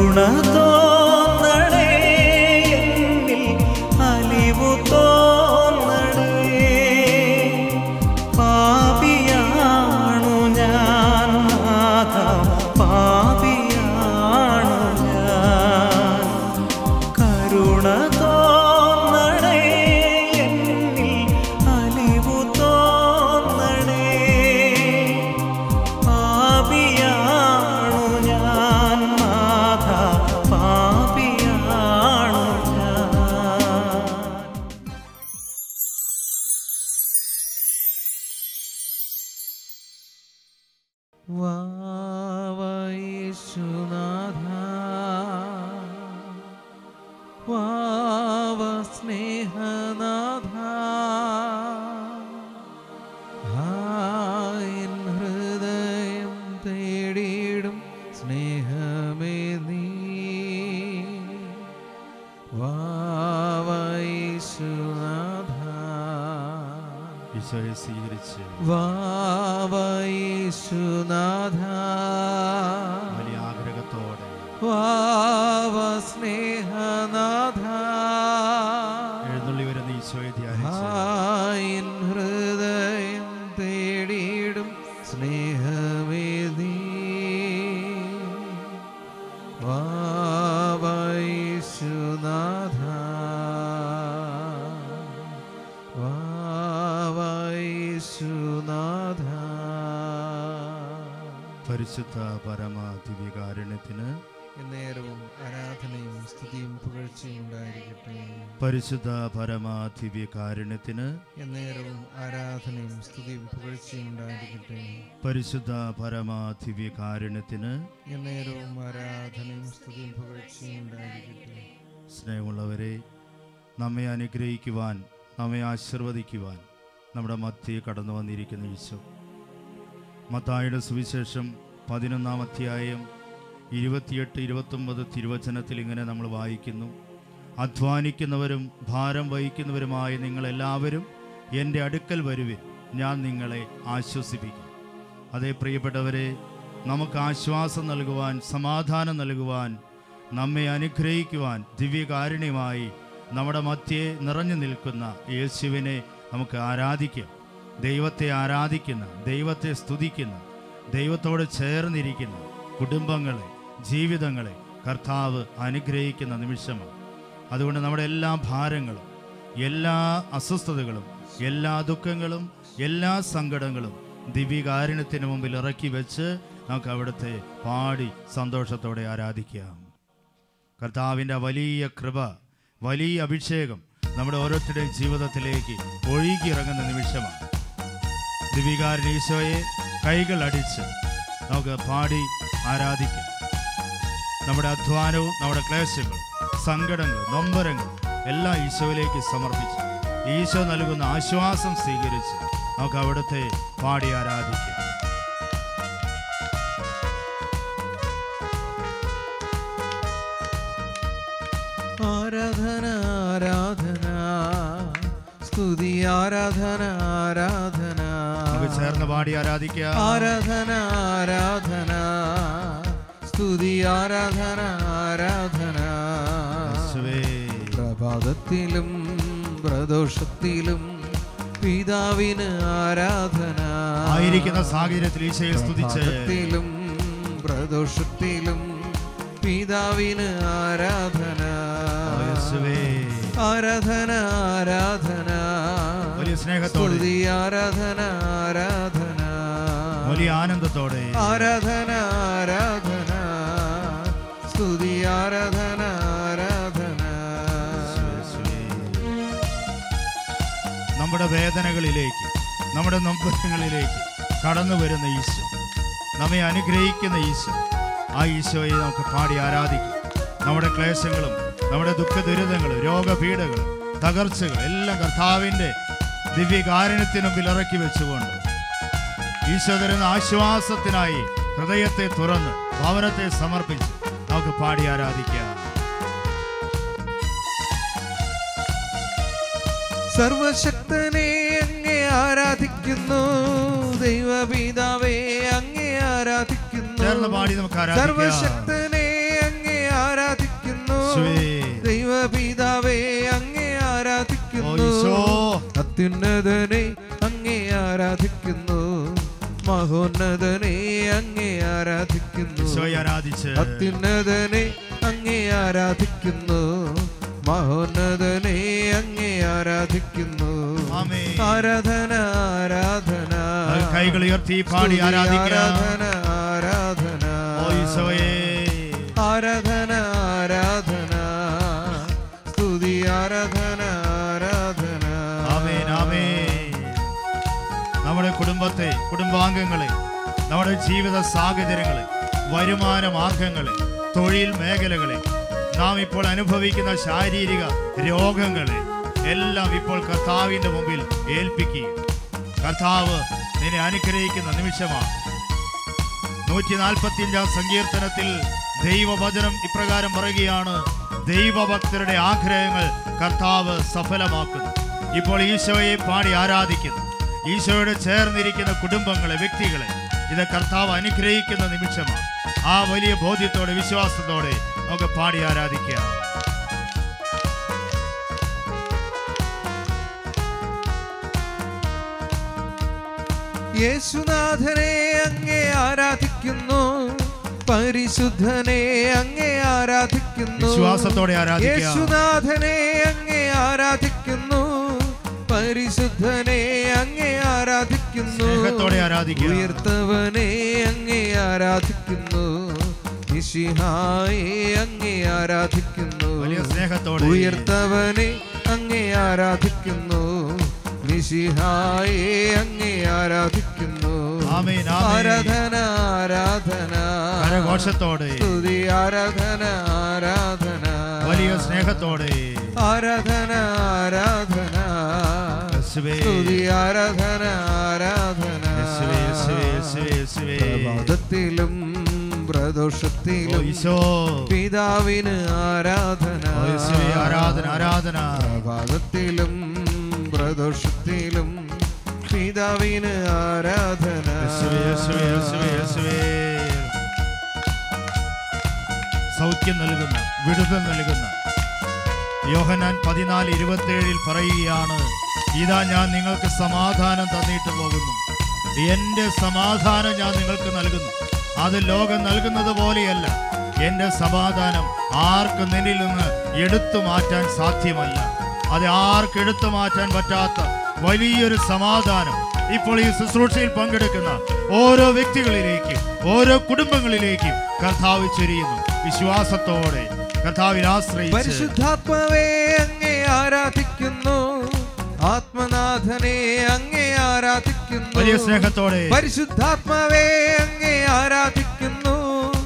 കരുണ തോന്നണേ എന്നിൽ അലിവു തോന്നണേ പാപിയാണു ഞാൻ നാഥ പാപിയാണു ഞാൻ കരുണ തോന്നണേ എന്നിൽ അലിവു തോന്നണേ പാപിയാണു ഞാൻ നാഥ പാപിയാണു ഞാൻ വാവയേശുനാഥ വാവ സ്നേഹനാഥ ഹായൻ ഹൃദയം തേടിയിടും സ്നേഹമേ നീ വാവയേശുനാഥ ഈശോയെ സ്വീകരിച്ച് വാവയേശുനാഥ വലിയ ആഗ്രഹത്തോടെ വാവ സ്നേഹനാഥ എഴുന്നള്ളി വരുന്ന ഈശോയെ ധ്യാനിച്ച് ഹായൻ ഹൃദയം തേടിയിടും സ്നേഹവേദി വാവയേശുനാഥ വാവയേശുനാഥ പരിശുദ്ധ പരമ ദിവ്യകാരുണ്യത്തിന് എന്നേരവും ആരാധനയും സ്തുതിയും പുകഴ്ചയും ഉണ്ടായിരിക്കട്ടെ പരിശുദ്ധ പരമ ദിവ്യകാരുണ്യത്തിന് എന്നേരവും ആരാധനയും സ്തുതിയും പുകഴ്ചയും ഉണ്ടായിരിക്കട്ടെ പരിശുദ്ധ പരമ ദിവ്യകാരുണ്യത്തിന് എന്നേരവും ആരാധനയും സ്തുതിയും പുകഴ്ചയും ഉണ്ടായിരിക്കട്ടെ സ്നേഹമുള്ളവരെ നമ്മെ അനുഗ്രഹിക്കുവാൻ നമ്മെ ആശീർവദിക്കുവാൻ നമ്മുടെ മധ്യേ കടന്നു വന്നിരിക്കുന്ന ഈശോ മത്തായുടെ സുവിശേഷം പതിനൊന്നാം അധ്യായം ഇരുപത്തിയെട്ട് ഇരുപത്തൊമ്പത് തിരുവചനത്തിൽ ഇങ്ങനെ നമ്മൾ വായിക്കുന്നു അധ്വാനിക്കുന്നവരും ഭാരം വഹിക്കുന്നവരുമായ നിങ്ങളെല്ലാവരും എൻ്റെ അടുക്കൽ വരുവിൻ ഞാൻ നിങ്ങളെ ആശ്വസിപ്പിക്കും അതേ പ്രിയപ്പെട്ടവരെ നമുക്ക് ആശ്വാസം നൽകുവാൻ സമാധാനം നൽകുവാൻ നമ്മെ അനുഗ്രഹിക്കുവാൻ ദിവ്യകാരുണ്യമായി നമ്മുടെ മധ്യേ നിറഞ്ഞു നിൽക്കുന്ന യേശുവിനെ നമുക്ക് ആരാധിക്കാം ദൈവത്തെ ആരാധിക്കുന്ന ദൈവത്തെ സ്തുതിക്കുന്ന ദൈവത്തോട് ചേർന്നിരിക്കുന്ന കുടുംബങ്ങളെ ജീവിതങ്ങളെ കർത്താവ് അനുഗ്രഹിക്കുന്ന നിമിഷമാണ് അതുകൊണ്ട് നമ്മുടെ എല്ലാ ഭാരങ്ങളും എല്ലാ അസ്വസ്ഥതകളും എല്ലാ ദുഃഖങ്ങളും എല്ലാ സങ്കടങ്ങളും ദിവ്യകാരുണ്യത്തിന് മുമ്പിൽ ഇറക്കി വെച്ച് നമുക്ക് അവിടുത്തെ പാടി സന്തോഷത്തോടെ ആരാധിക്കാം കർത്താവിൻ്റെ വലിയ കൃപ വലിയ അഭിഷേകം നമ്മുടെ ഓരോരുത്തരുടെയും ജീവിതത്തിലേക്ക് ഒഴുകിയിറങ്ങുന്ന നിമിഷമാണ് ദിവികാരൻ ഈശോയെ കൈകൾ അടിച്ച് നമുക്ക് പാടി ആരാധിക്കാം നമ്മുടെ അധ്വാനവും നമ്മുടെ ക്ലേശങ്ങളും സങ്കടങ്ങളും നൊമ്പരങ്ങളും എല്ലാം ഈശോയിലേക്ക് സമർപ്പിച്ച് ഈശോ നൽകുന്ന ആശ്വാസം സ്വീകരിച്ച് നമുക്ക് അവിടുത്തെ പാടി ആരാധിക്കാം ആരാധന ആരാധന സ്തുതി ആരാധന ആരാധന നമുക്ക് ചേർന്ന് പാടി ആരാധിക്കാം ആരാധന ആരാധന സ്തുതി ആരാധന ആരാധന യേശുവേ. പ്രഭാതത്തിലും പ്രദോഷത്തിലും പിതാവിന് ആരാധന ആയിരിക്കുന്ന സാഹചര്യത്തിൽ ഈശോയെ സ്തുതിച്ച് പ്രഭാതത്തിലും പ്രദോഷത്തിലും പിതാവിന് ആരാധന യേശുവേ. ആരാധന ആരാധന വലിയ സ്നേഹത്തോടെ സ്തുതി ആരാധന ആരാധന വലിയ ആനന്ദത്തോടെ ആരാധന ആരാധന സ്തുതി ആരാധന ആരാധന യേശുവേ. നമ്മുടെ വേദനകളിലേക്ക് നമ്മുടെ നൊമ്പരങ്ങളിലേക്ക് കടന്നു വരുന്ന ഈശോ നമ്മെ അനുഗ്രഹിക്കുന്ന ഈശോ ആ ഈശോയെ നമുക്ക് പാടി ആരാധിക്കാം നമ്മുടെ ക്ലേശങ്ങളും നമ്മുടെ ദുഃഖ ദുരിതങ്ങളും രോഗപീഠകളും തകർച്ചകൾ എല്ലാം കർത്താവിൻ്റെ ദിവ്യകാരുണ്യത്തിന് മുമ്പിൽ ഇറക്കി വെച്ചുകൊണ്ട് ഈശോ തരുന്ന ആശ്വാസത്തിനായി ഹൃദയത്തെ തുറന്ന് ഭവനത്തെ സമർപ്പിച്ച് നമുക്ക് പാടി ആരാധിക്കാം സർവശക്തനെ അങ്ങേ ആരാധിക്കുന്നു ദൈവപിതാവേ അങ്ങേ ആരാധിക്കുന്നു ചേർന്ന് പാടി നമുക്ക് ആരാധിക്കാം സർവശക്തനെ അങ്ങേ യേശുവേ. ദൈവപിതാവേ അങ്ങേ ഓ ആരാധിക്കുന്നു ഈശോ അത്യുന്നതനെ അങ്ങേ ആരാധിക്കുന്നു മഹോന്നതനെ അങ്ങേ ആരാധിക്കുന്നു ഈശോയെ ആരാധിച്ച് അത്യുന്നതനെ അങ്ങേ ആരാധിക്കുന്നു മഹോന്നതനെ അങ്ങേ ആരാധിക്കുന്നു ആമേൻ. ആരാധന ആരാധന കൈകൾ ഉയർത്തി പാടി സ്തുതി, ആരാധിക്കാം ആരാധന ആരാധന ഓ ഈശോയെ ആരാധന ആരാധന സ്തുതി ആരാധന ആരാധന ആമേൻ ആമേൻ നമ്മുടെ കുടുംബത്തെ കുടുംബാംഗങ്ങളെ നമ്മുടെ ജീവിത സാഹചര്യങ്ങളെ വരുമാന മാർഗങ്ങളെ തൊഴിൽ മേഖലകളെ നാം ഇപ്പോൾ അനുഭവിക്കുന്ന ശാരീരിക രോഗങ്ങളെ എല്ലാം ഇപ്പോൾ കർത്താവിന്റെ മുമ്പിൽ ഏൽപ്പിക്കുക കർത്താവ് നിന്നെ അനുഗ്രഹിക്കുന്ന നിമിഷമാണ് നൂറ്റി നാൽപ്പത്തിയഞ്ചാം സങ്കീർത്തനത്തിൽ ദൈവവചനം ഇപ്രകാരം പറയുകയാണ് ദൈവഭക്തരുടെ ആഗ്രഹങ്ങൾ കർത്താവ് സഫലമാക്കുന്നു ഇപ്പോൾ ഈശോയെ പാടി ആരാധിക്കുന്നു ഈശോയോട് ചേർന്നിരിക്കുന്ന കുടുംബങ്ങളെ വ്യക്തികളെ ഇത് കർത്താവ് അനുഗ്രഹിക്കുന്ന നിമിഷമാണ് ആ വലിയ ബോധ്യത്തോടെ വിശ്വാസത്തോടെ നമുക്ക് പാടി ആരാധിക്കാം യേശുനാഥനെ അങ്ങേ ആരാധിക്കുന്നു പരിശുദ്ധനെ അങ്ങേ ആരാധിക്കുന്നു വിശ്വാസത്തോടെ ആരാധിക്കാം. യേശുനാഥനെ അങ്ങേ ആരാധിക്കുന്നു പരിശുദ്ധനെ അങ്ങേ ആരാധിക്കുന്നു സ്നേഹത്തോടെ ആരാധിക്കാം. ഉയർത്തവനെ അങ്ങേ ആരാധിക്കുന്നു നിശിഹായെ അങ്ങേ ആരാധിക്കുന്നു വലിയ സ്നേഹത്തോടെ ഉയർത്തവനെ അങ്ങേ ആരാധിക്കുന്നു നിശിഹായെ അങ്ങേ ആരാധിക്കുന്നു ആമേൻ, ആമേൻ. ആരാധന ആരാധന കരഘോഷത്തോടെ സ്തുതി ആരാധന ആരാധന വലിയ സ്നേഹത്തോടെ ആരാധന ആരാധന യേശുവേ. സ്തുതി ആരാധന ആരാധന യേശുവേ, യേശുവേ, യേശുവേ, യേശുവേ. പ്രഭാതത്തിലും ഓ പ്രദോഷത്തിലും ഈശോ പിതാവിന് ആരാധന ഓ യേശുവേ, ആരാധന ആരാധന പ്രഭാതത്തിലും പ്രദോഷത്തിലും പിതാവിന് ആരാധന യേശുവേ, യേശുവേ, യേശുവേ, യേശുവേ. സൗഖ്യം നൽകുന്ന വിടുതൽ നൽകുന്ന യോഹനാൻ പതിനാല് ഇരുപത്തേഴിൽ പറയുകയാണ് ഇതാ ഞാൻ നിങ്ങൾക്ക് സമാധാനം തന്നിട്ട് പോകുന്നു എന്റെ സമാധാനം ഞാൻ നിങ്ങൾക്ക് നൽകുന്നു അത് ലോകം നൽകുന്നത് പോലെയല്ല എന്റെ സമാധാനം ആർക്ക് നിന്നിൽ നിന്ന് എടുത്തു മാറ്റാൻ സാധ്യമല്ല അത് ആർക്ക് എടുത്തു മാറ്റാൻ പറ്റാത്ത വലിയൊരു സമാധാനം ഇപ്പോൾ ഈ ശുശ്രൂഷയിൽ പങ്കെടുക്കുന്ന ഓരോ വ്യക്തികളിലേക്കും ഓരോ കുടുംബങ്ങളിലേക്കും കർത്താവ് ചൊരിയുന്നു വിശ്വാസത്തോടെ കർത്താവിൽ ആശ്രയിച്ച് പരിശുദ്ധാത്മാവേ അങ്ങേ ആരാധിക്കുന്നു ആത്മനാഥനെ അങ്ങേ ആരാധിക്കുന്നു വലിയ സ്നേഹത്തോടെ പരിശുദ്ധാത്മാവേ അങ്ങേ ആരാധിക്കുന്നു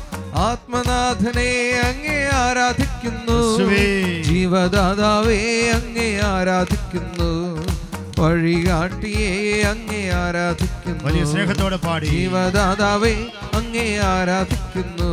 ആത്മനാഥനെ അങ്ങേ ആരാധിക്കുന്നു യേശുവേ. ജീവദാതാവേ അങ്ങേ ആരാധിക്കുന്നു വഴികാട്ടിയെ അങ്ങേ ആരാധിക്കുന്നു വലിയ സ്നേഹത്തോടെ പാടി ജീവദാതാവേ അങ്ങേ ആരാധിക്കുന്നു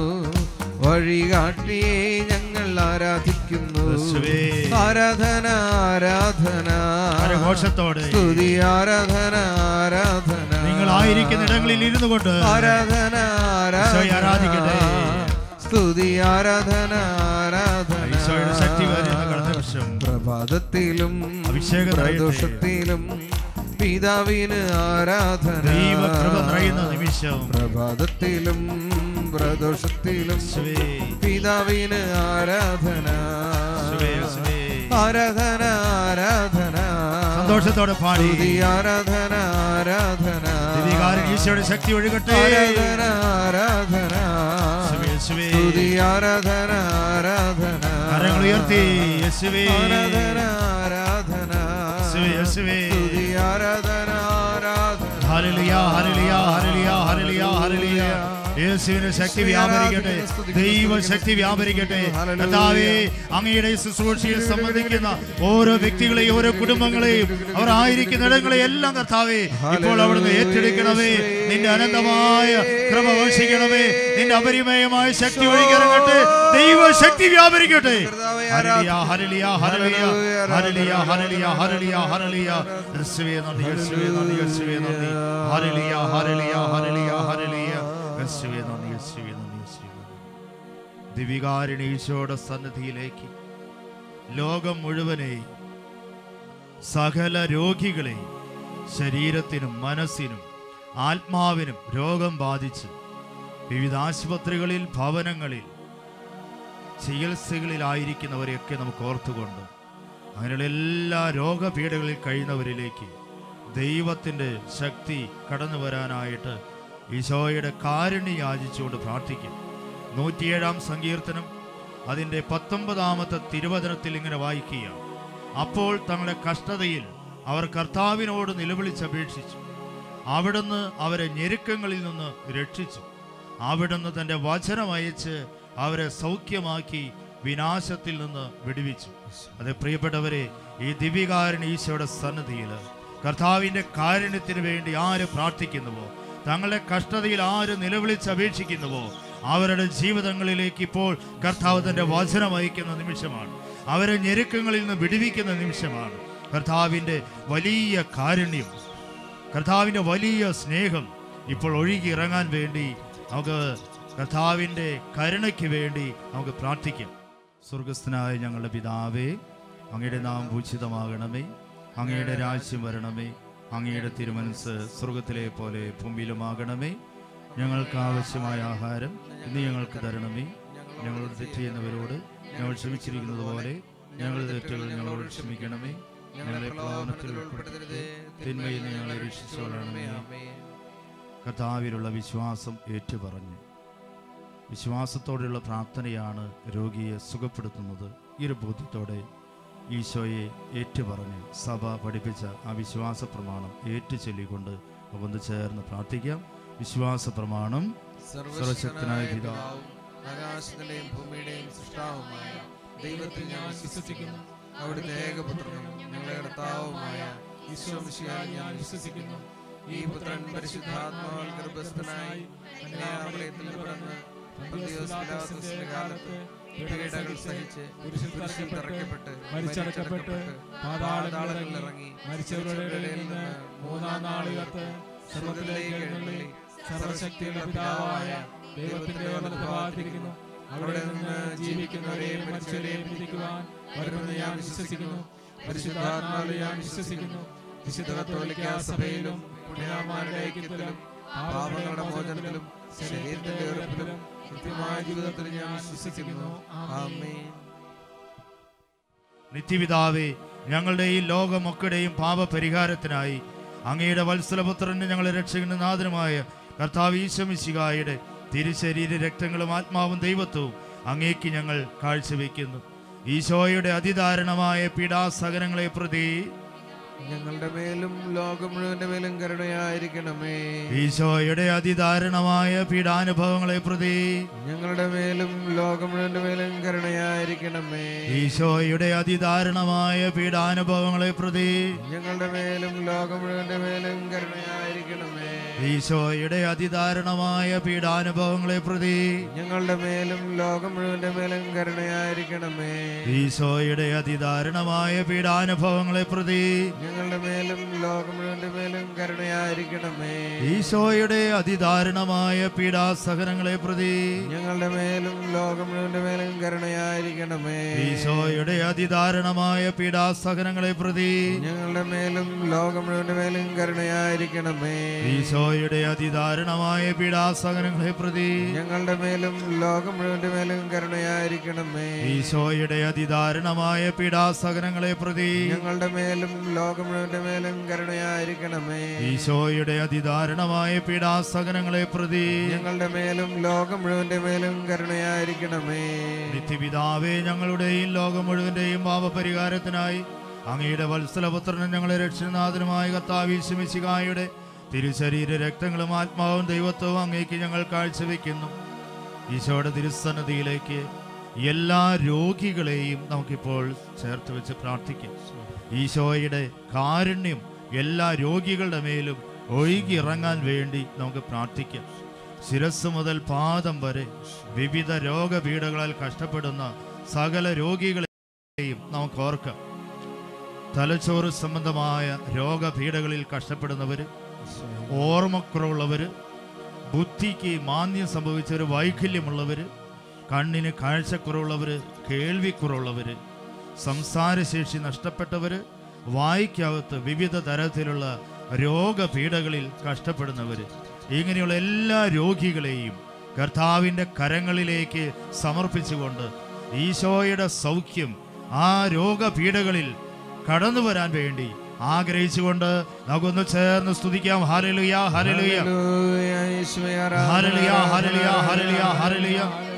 വഴികാട്ടിയെ ഞങ്ങൾ ആരാധിക്കുന്നു യേശുവേ. ആരാധന ആരാധന കരഘോഷത്തോടെ സ്തുതി ആരാധന ആരാധന നിങ്ങൾ ആയിരിക്കുന്ന ഇടങ്ങളിൽ ഇരുന്നു കൊണ്ട് ആരാധന ഈശോയെ ആരാധിക്കട്ടെ. സ്തുതി ആരാധന ആരാധന ഈശോയുടെ ശക്തി വരുന്ന കടനിമിഷം പ്രഭാതത്തിലും അഭിഷേകം നിറയട്ടെ. പ്രദോഷത്തിലും പിതാവിന് ആരാധന ദൈവകൃപ നിറയുന്ന നിമിഷം പ്രഭാതത്തിലും പ്രദോഷത്തിലും യേശുവേ, പിതാവിന് ആരാധന യേശുവേ, യേശുവേ. ആരാധന ആരാധന സന്തോഷത്തോടെ പാടി സ്തുതി ആരാധന ആരാധന ദിവികാരൻ ഈശോയുടെ ശക്തി ഒഴുകട്ടെ ആരാധന ആരാധന യേശുവേ, യേശുവേ. സ്തുതി ആരാധന ആരാധന കരങ്ങൾ ഉയർത്തി യേശുവേ ആരാധന ആരാധന യേശുവേ, യേശുവേ. സ്തുതി ആരാധന ആരാധന hallelujah, hallelujah, hallelujah, hallelujah, hallelujah. യേശുവിന്റെ ശക്തി വ്യാപരിക്കട്ടെ ദൈവശക്തി വ്യാപരിക്കട്ടെ കർത്താവേ അങ്ങയുടെ ഈ ശുശ്രൂഷയിൽ സംബന്ധിക്കുന്ന ഓരോ വ്യക്തികളെയും ഓരോ കുടുംബങ്ങളെയും അവർ ആയിരിക്കുന്ന ഇടങ്ങളെ എല്ലാം കർത്താവേ ഇപ്പോൾ അവിടുന്ന് ഏറ്റെടുക്കണമേ നിന്റെ അനന്തമായ ക്രമ വർഷിക്കണമേ നിന്റെ അപരിമയമായ ശക്തി ഒഴുകിറങ്ങട്ടെ ദൈവശക്തി വ്യാപരിക്കട്ടെ hallelujah, hallelujah, hallelujah, hallelujah, hallelujah, hallelujah, hallelujah. യേശുവേ നന്ദി, യേശുവേ നന്ദി, യേശുവേ നന്ദി. Hallelujah, hallelujah, hallelujah, hallelujah. യേശുവേ നന്ദി, യേശുവേ നന്ദി, യേശുവേ നന്ദി. ദിവികാരിണി ഈശോയുടെ സന്നിധിയിലേക്ക് ലോകം മുഴുവനെയും സകല രോഗികളെയും ശരീരത്തിനും മനസ്സിനും ആത്മാവിനും രോഗം ബാധിച്ച് വിവിധ ആശുപത്രികളിൽ ഭവനങ്ങളിൽ ചികിത്സകളിലായിരിക്കുന്നവരെയൊക്കെ നമുക്ക് ഓർത്തുകൊണ്ട് അങ്ങനെയുള്ള എല്ലാ രോഗപീഠകളിൽ കഴിയുന്നവരിലേക്ക് ദൈവത്തിൻ്റെ ശക്തി കടന്നു വരാനായിട്ട് ഈശോയുടെ കാരുണ്യം യാചിച്ചുകൊണ്ട് പ്രാർത്ഥിക്കും നൂറ്റിയേഴാം സങ്കീർത്തനം അതിൻ്റെ പത്തൊമ്പതാമത്തെ തിരുവചനത്തിൽ ഇങ്ങനെ വായിക്കുക അപ്പോൾ തങ്ങളുടെ കഷ്ടതയിൽ അവർ കർത്താവിനോട് നിലവിളിച്ചപേക്ഷിച്ചു അവിടുന്ന് അവരെ ഞെരുക്കങ്ങളിൽ നിന്ന് രക്ഷിച്ചു അവിടുന്ന് തൻ്റെ വചനം അയച്ച് അവരെ സൗഖ്യമാക്കി വിനാശത്തിൽ നിന്ന് വിടുവിച്ചു അതെ പ്രിയപ്പെട്ടവരെ ഈ ദിവ്യകാരുണ്യ ഈശോയുടെ സന്നിധിയിൽ കർത്താവിൻ്റെ കാരുണ്യത്തിന് വേണ്ടി ആര് പ്രാർത്ഥിക്കുന്നുവോ തങ്ങളുടെ കഷ്ടതയിൽ ആര് നിലവിളിച്ചപേക്ഷിക്കുന്നുവോ അവരുടെ ജീവിതങ്ങളിലേക്ക് ഇപ്പോൾ കർത്താവ് തൻ്റെ വചനം അയക്കുന്ന നിമിഷമാണ് അവരെ ഞെരുക്കങ്ങളിൽ നിന്ന് വിടുവിക്കുന്ന നിമിഷമാണ് കർത്താവിൻ്റെ വലിയ കാരുണ്യം കർത്താവിൻ്റെ വലിയ സ്നേഹം ഇപ്പോൾ ഒഴുകി ഇറങ്ങാൻ വേണ്ടി നമുക്ക് കർത്താവിൻ്റെ കരുണയ്ക്ക് വേണ്ടി നമുക്ക് പ്രാർത്ഥിക്കാം സ്വർഗസ്ഥനായ ഞങ്ങളുടെ പിതാവേ അങ്ങയുടെ നാം ഭൂഷിതമാകണമേ അങ്ങയുടെ രാജ്യം വരണമേ അങ്ങയുടെ തിരുമനസ് സ്വർഗത്തിലെ പോലെ ഭൂമിയിലുമാകണമേ ഞങ്ങൾക്ക് ആവശ്യമായ ആഹാരം ഇന്ന് ഞങ്ങൾക്ക് തരണമേ ഞങ്ങളോട് തെറ്റ് ചെയ്യുന്നവരോട് ഞങ്ങൾ ക്ഷമിച്ചിരിക്കുന്നത് പോലെ ഞങ്ങളുടെ തെറ്റുകൾ ഞങ്ങളോട് ക്ഷമിക്കണമേ ഞങ്ങളെ പ്രലോഭനത്തിൽ ഉൾപ്പെടുത്തരുതേ തിന്മയിൽ നിന്ന് ഞങ്ങളെ രക്ഷിച്ചോളണമേ കർത്താവിലുള്ള വിശ്വാസം ഏറ്റുപറഞ്ഞു വിശ്വാസത്തോടെയുള്ള പ്രാർത്ഥനയാണ് രോഗിയെ സുഖപ്പെടുത്തുന്നത് ഈ ഒരു ബോധ്യത്തോടെ ഈശോയെ ഏറ്റുപറഞ്ഞ് സഭ പഠിപ്പിച്ച ആ വിശ്വാസ പ്രമാണം ഏറ്റു ചൊല്ലിക്കൊണ്ട് ഒന്ന് ചേർന്ന് പ്രാർത്ഥിക്കാം വിശ്വാസ പ്രമാണം സർവശക്തനായ പിതാവ് ആകാശത്തിന്റെയും ഭൂമിയുടെയും സൃഷ്ടാവുമായ ദൈവത്തിൽ ഞാൻ വിശ്വസിക്കുന്നു അവിടുത്തെ ഏകപുത്രനും ഞങ്ങളുടെ കർത്താവുമായ ഈശോമിശിയാൽ ഞാൻ വിശ്വസിക്കുന്നു ഈ പുത്രൻ പരിശുദ്ധാത്മാവാൽ ഗർഭസ്ഥനായി കന്യാമറിയത്തിൽ പിറന്ന് പന്തിയോസ് പിലാത്തോസിന്റെ കാലത്ത് പീഡകൾ സഹിച്ച് കുരിശിൽ തറയ്ക്കപ്പെട്ട് മരിച്ചടക്കപ്പെട്ട് പാതാളങ്ങളിൽ ഇറങ്ങി മരിച്ചവരുടെ ഇടയിൽ നിന്ന് മൂന്നാം നാൾ ഉയർത്ത് സർവത്തിലേക്ക് എഴുന്നള്ളി സർവശക്തിയുള്ള പിതാവായ ദൈവത്തിന്റെ വലതുഭാഗത്തിരിക്കുന്നു അവിടെ നിന്ന് ജീവിക്കുന്നവരെയും മരിച്ചവരെയും വിധിക്കുവാൻ വരുമെന്ന് ഞാൻ വിശ്വസിക്കുന്നു പരിശുദ്ധാത്മാവിൽ ഞാൻ വിശ്വസിക്കുന്നു വിശുദ്ധ കത്തോലിക്ക സഭയിലും പുണ്യമാരുടെ ഐക്യത്തിലും പാപങ്ങളുടെ മോചനത്തിലും ശരീരത്തിന്റെ ഉറപ്പിലും കൃത്യമായ ജീവിതത്തിൽ ഞാൻ വിശ്വസിക്കുന്നു ആമേൻ നിത്യപിതാവേ ഞങ്ങളുടെയും ലോകമൊക്കെയുടെയും പാപപരിഹാരത്തിനായി അങ്ങയുടെ വത്സലപുത്രന് ഞങ്ങളെ രക്ഷകന്റെ നാഥനുമായ കർത്താവ് ഈശമിശികായുടെ തിരുശരീര രക്തങ്ങളും ആത്മാവും ദൈവത്വവും അങ്ങേക്ക് ഞങ്ങൾ കാഴ്ചവെക്കുന്നു ഈശോയുടെ അതിദാരുണമായ പീഡാസഹനങ്ങളെ പ്രതി ഞങ്ങളുടെ മേലും ലോകം മുഴുവന്റെ മേലും കരുണയായിരിക്കണമേ ഈശോയുടെ അതിദാരുണമായ പീഡാനുഭവങ്ങളെ പ്രതി ഞങ്ങളുടെ മേലും ലോകം മുഴുവന്റെ മേലും കരുണയായിരിക്കണമേ ഈശോയുടെ അതിദാരുണമായ പീഡാനുഭവങ്ങളെ പ്രതി ഞങ്ങളുടെ മേലും ലോകം മുഴുവന്റെ മേലും കരുണയായിരിക്കണമേ ഈശോയുടെ അതിദാരുണമായ പീഡാനുഭവങ്ങളെ പ്രതി ഞങ്ങളുടെ മേലും ലോകം മുഴുവന്റെ മേലും കരുണയായിരിക്കണമേ ഈശോയുടെ അതിദാരുണമായ പീഡാനുഭവങ്ങളെ പ്രതി ഞങ്ങളുടെ മേലും ലോകം മുഴുവന്റെ മേലും കരുണയായിരിക്കണമേ ഈശോയുടെ അതിദാരുണമായ പീഡാസഹനങ്ങളെ പ്രതി ഞങ്ങളുടെ മേലും ലോകം മുഴുവന്റെ മേലും കരുണയായിരിക്കണമേ ഈശോയുടെ അതിദാരുണമായ പീഡാസഹനങ്ങളെ പ്രതി ഞങ്ങളുടെ മേലും ലോകം മുഴുവന്റെ മേലും കരുണയായിരിക്കണമേ ഈശോയുടെ അതിദാരുണമായ പീഡാസഹനങ്ങളെ പ്രതി ഞങ്ങളുടെ മേലും ലോകം മുഴുവന്റെ മേലും കരുണയായിരിക്കണമേ ഈശോയുടെ അതിദാരുണമായ പീഡാസഹനങ്ങളെ പ്രതി ഞങ്ങളുടെ മേലും ലോകം മുഴുവന്റെ മേലും കരുണയായിരിക്കണമേ ഈശോയുടെ അതിദാരുണമായ പീഡാസഹനങ്ങളെ പ്രതി ഞങ്ങളുടെ മേലും ലോകം മുഴുവന്റെ മേലും കരുണയായിരിക്കണമേ നിത്യപിതാവേ ഞങ്ങളുടെയും ലോകം മുഴുവന്റെയും പാപപരിഹാരത്തിനായി അങ്ങയുടെ വത്സലപുത്രനും ഞങ്ങളെ രക്ഷനാഥനുമായ കർത്താവീശമിശികായുടെ തിരുശരീര രക്തങ്ങളും ആത്മാവും ദൈവത്വവും അങ്ങേക്ക് ഞങ്ങൾ കാഴ്ചവെക്കുന്നു ഈശോയുടെ തിരുസന്നതിയിലേക്ക് എല്ലാ രോഗികളെയും നമുക്കിപ്പോൾ ചേർത്ത് വെച്ച് പ്രാർത്ഥിക്കാം ഈശോയുടെ കാരുണ്യം എല്ലാ രോഗികളുടെ മേലും ഒഴുകി ഇറങ്ങാൻ വേണ്ടി നമുക്ക് പ്രാർത്ഥിക്കാം ശിരസ് മുതൽ പാദം വരെ വിവിധ രോഗപീഠകളാൽ കഷ്ടപ്പെടുന്ന സകല രോഗികളെയും നമുക്ക് ഓർക്കാം തലച്ചോറ് സംബന്ധമായ രോഗപീഠകളിൽ കഷ്ടപ്പെടുന്നവര് ഓർമ്മക്കുറവുള്ളവര് ബുദ്ധിക്ക് മാന്യം സംഭവിച്ചവര് വൈകല്യമുള്ളവര് കണ്ണിന് കാഴ്ചക്കുറവുള്ളവര് കേൾവിക്കുറവുള്ളവര് സംസാരശേഷി നഷ്ടപ്പെട്ടവര് വായിക്കകത്ത് വിവിധ തരത്തിലുള്ള രോഗപീഠകളിൽ കഷ്ടപ്പെടുന്നവര് ഇങ്ങനെയുള്ള എല്ലാ രോഗികളെയും കർത്താവിൻ്റെ കരങ്ങളിലേക്ക് സമർപ്പിച്ചുകൊണ്ട് ഈശോയുടെ സൗഖ്യം ആ രോഗപീഠകളിൽ കടന്നു വരാൻ വേണ്ടി ആഗ്രഹിച്ചുകൊണ്ട് നമുക്കൊന്ന് ചേർന്ന് സ്തുതിക്കാം ഹരലുയ ഹരലുയ ഹല്ലേലൂയ, യേശുവേ, ആരാധന, ഹരലുയ ഹരലുയ ആരാധന, ഹരലുയ ഹരലുയ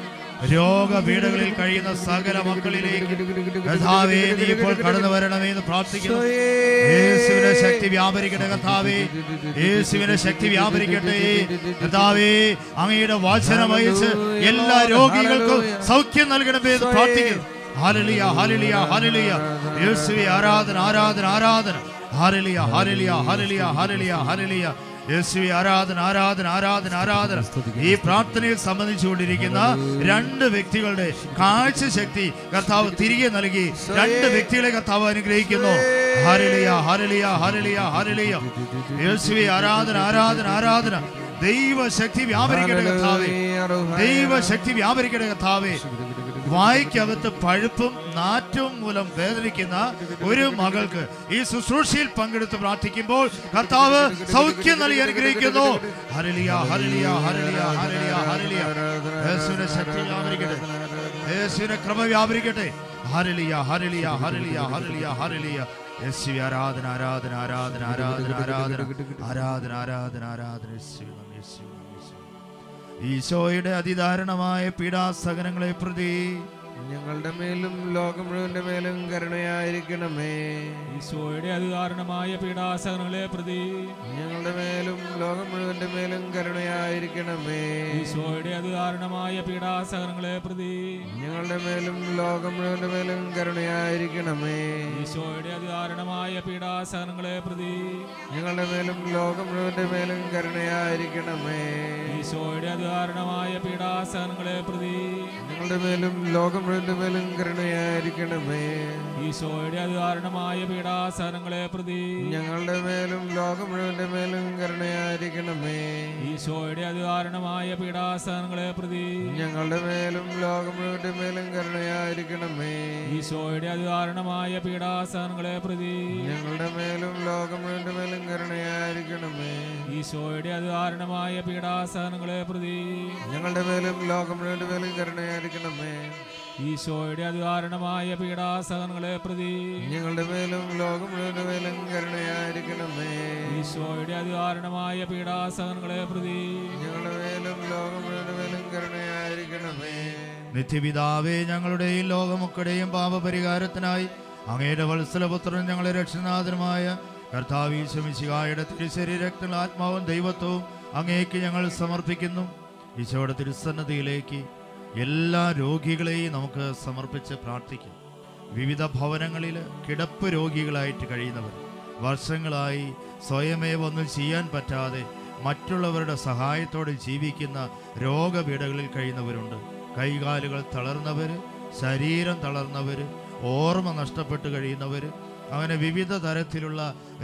രോഗപീഠകളിൽ കഴിയുന്ന സകല മക്കളിലേക്ക് കർത്താവേ നീ ഇപ്പോൾ കടന്നു വരണമേ എന്ന് പ്രാർത്ഥിക്കുന്നു യേശുവിന്റെ ശക്തി വ്യാപരിക്കട്ടെ കർത്താവേ യേശുവിന്റെ ശക്തി വ്യാപരിക്കട്ടെ കർത്താവേ അങ്ങയുടെ വാചനം അയച്ച് എല്ലാ രോഗികൾക്കും സൗഖ്യം നൽകണമേ എന്ന് പ്രാർത്ഥിക്കുന്നു ഹാലലിയ ഹാലലിയ ഹാലലിയ യേശുവെ ആരാധന ആരാധന ആരാധന ഹാലലിയ ഹാലലിയ ഹാലലിയ ഹാലലിയ ഹാലലിയ യേശുവെ ആരാധന ആരാധന ആരാധന ആരാധന ഈ പ്രാർത്ഥനയിൽ സംബന്ധിച്ചുകൊണ്ടിരിക്കുന്ന രണ്ട് വ്യക്തികളുടെ കാഴ്ചശക്തി കർത്താവ് തിരികെ നൽകി രണ്ട് വ്യക്തികളെ കർത്താവ് അനുഗ്രഹിക്കുന്നു ഹാരലിയ ഹാരലിയ ഹാരലിയ ഹാരലിയ യേശുവെ ആരാധന ആരാധന ആരാധന ദൈവശക്തി വ്യാപരിക്കട്ടെ കർത്താവേ ദൈവശക്തി വ്യാപരിക്കട്ടെ കർത്താവേ വായിക്കകത്ത് പഴുപ്പും നാറ്റവും മൂലം വേദനിക്കുന്ന ഒരു മകൾക്ക് ഈ ശുശ്രൂഷയിൽ പങ്കെടുത്ത് പ്രാർത്ഥിക്കുമ്പോൾ കർത്താവ് സൗഖ്യം നൽകി അനുഗ്രഹിക്കുന്നു ഹരലിയ ഹരലിയ ഹരലിയ ഹരലിയ ഹരലിയ യേശുവിന്റെ ശക്തി വ്യാപരിക്കട്ടെ യേശുവിന്റെ ക്രമ വ്യാപരിക്കട്ടെ ഹരലിയ ഹരലിയ ഹരലിയ ഹരലിയ ഹരലിയ യേശുവി ആരാധന ആരാധന ആരാധന ആരാധന ആരാധന ആരാധന ആരാധന ആരാധന യേശുവി നന്ദി, യേശുവി നന്ദി, യേശുവി നന്ദി. ഈശോയുടെ അതിദാരുണമായ പീഡാസകനങ്ങളെ പ്രതി ഞങ്ങളുടെ മേലും ലോകം മുഴുവന്റെ മേലും കരുണയായിരിക്കണമേ ഈശോയുടെ അതിദാരുണമായ പീഡാസഹനങ്ങളെ പ്രതി ഞങ്ങളുടെ മേലും ലോകം മുഴുവന്റെ മേലും കരുണയായിരിക്കണമേ ഈശോയുടെ അതിദാരുണമായ പീഡാസഹനങ്ങളെ പ്രതി ഞങ്ങളുടെ മേലും ലോകം മുഴുവന്റെ മേലും കരുണയായിരിക്കണമേ ഈശോയുടെ അതിദാരുണമായ പീഡാസഹനങ്ങളെ പ്രതി ഞങ്ങളുടെ മേലും ലോകം മുഴുവന്റെ മേലും കരുണയായിരിക്കണമേ ഈശോയുടെ അതിദാരുണമായ പീഡാസഹനങ്ങളെ പ്രതി ഞങ്ങളുടെ മേലും ലോകം മുഴുവന്റെ മേലും കരുണയായിരിക്കണമേ ഈശോയുടെ അതിദാരുണമായ പീഡാസഹനങ്ങളെ പ്രതി ഞങ്ങളുടെ മേലും ലോകം മുഴുവന്റെ മേലും കരുണയായിരിക്കണമേ ഈശോയുടെ അതിദാരുണമായ പീഡാസഹനങ്ങളെ പ്രതി ഞങ്ങളുടെ മേലും ലോകം മുഴുവന്റെ മേലും കരുണയായിരിക്കണമേ ഈശോയുടെ അതിദാരുണമായ പീഡാസഹനങ്ങളെ പ്രതി ഞങ്ങളുടെ മേലും ലോകം മുഴുവന്റെ മേലും കരുണയായിരിക്കണമേ ഈശോയുടെ അതിദാരുണമായ പീഡാസഹനങ്ങളെ പ്രതി ഞങ്ങളുടെ മേലും ലോകം മുഴുവന്റെ മേലും കരുണയായിരിക്കണമേ ഈശോയുടെ അതിദാരുണമായ പീഡാസഹനങ്ങളെ പ്രതി ഞങ്ങളുടെ മേലും ലോകം മുഴുവന്റെ മേലും കരുണയായിരിക്കണമേ ഈശോയുടെ അതിദാരുണമായ പീഡാസഹനങ്ങളെ പ്രതി ഞങ്ങളുടെ മേലും ലോകം മുഴുവന്റെ മേലും കരുണയായിരിക്കണമേ നിത്യപിതാവേ ഞങ്ങളുടെയും ലോകമൊക്കെയുടെയും പാപപരിഹാരത്തിനായി അങ്ങയുടെ വത്സലപുത്രൻ ഞങ്ങളെ രക്ഷനാഥനുമായ കർത്താവ് ഈശ്വമിശികായുടെ തിരുശരീരക്തങ്ങൾ ആത്മാവും ദൈവത്വവും അങ്ങേക്ക് ഞങ്ങൾ സമർപ്പിക്കുന്നു ഈശോയുടെ തിരുസന്നതിയിലേക്ക് എല്ലാ രോഗികളെയും നമുക്ക് സമർപ്പിച്ച് പ്രാർത്ഥിക്കാം വിവിധ ഭവനങ്ങളിൽ കിടപ്പ് രോഗികളായിട്ട് കഴിയുന്നവർ വർഷങ്ങളായി സ്വയമേവ ഒന്നും ചെയ്യാൻ പറ്റാതെ മറ്റുള്ളവരുടെ സഹായത്തോടെ ജീവിക്കുന്ന രോഗപീഠകളിൽ കഴിയുന്നവരുണ്ട് കൈകാലുകൾ തളർന്നവര് ശരീരം തളർന്നവര് ഓർമ്മ നഷ്ടപ്പെട്ട് കഴിയുന്നവര് അങ്ങനെ വിവിധ തരത്തിലുള്ള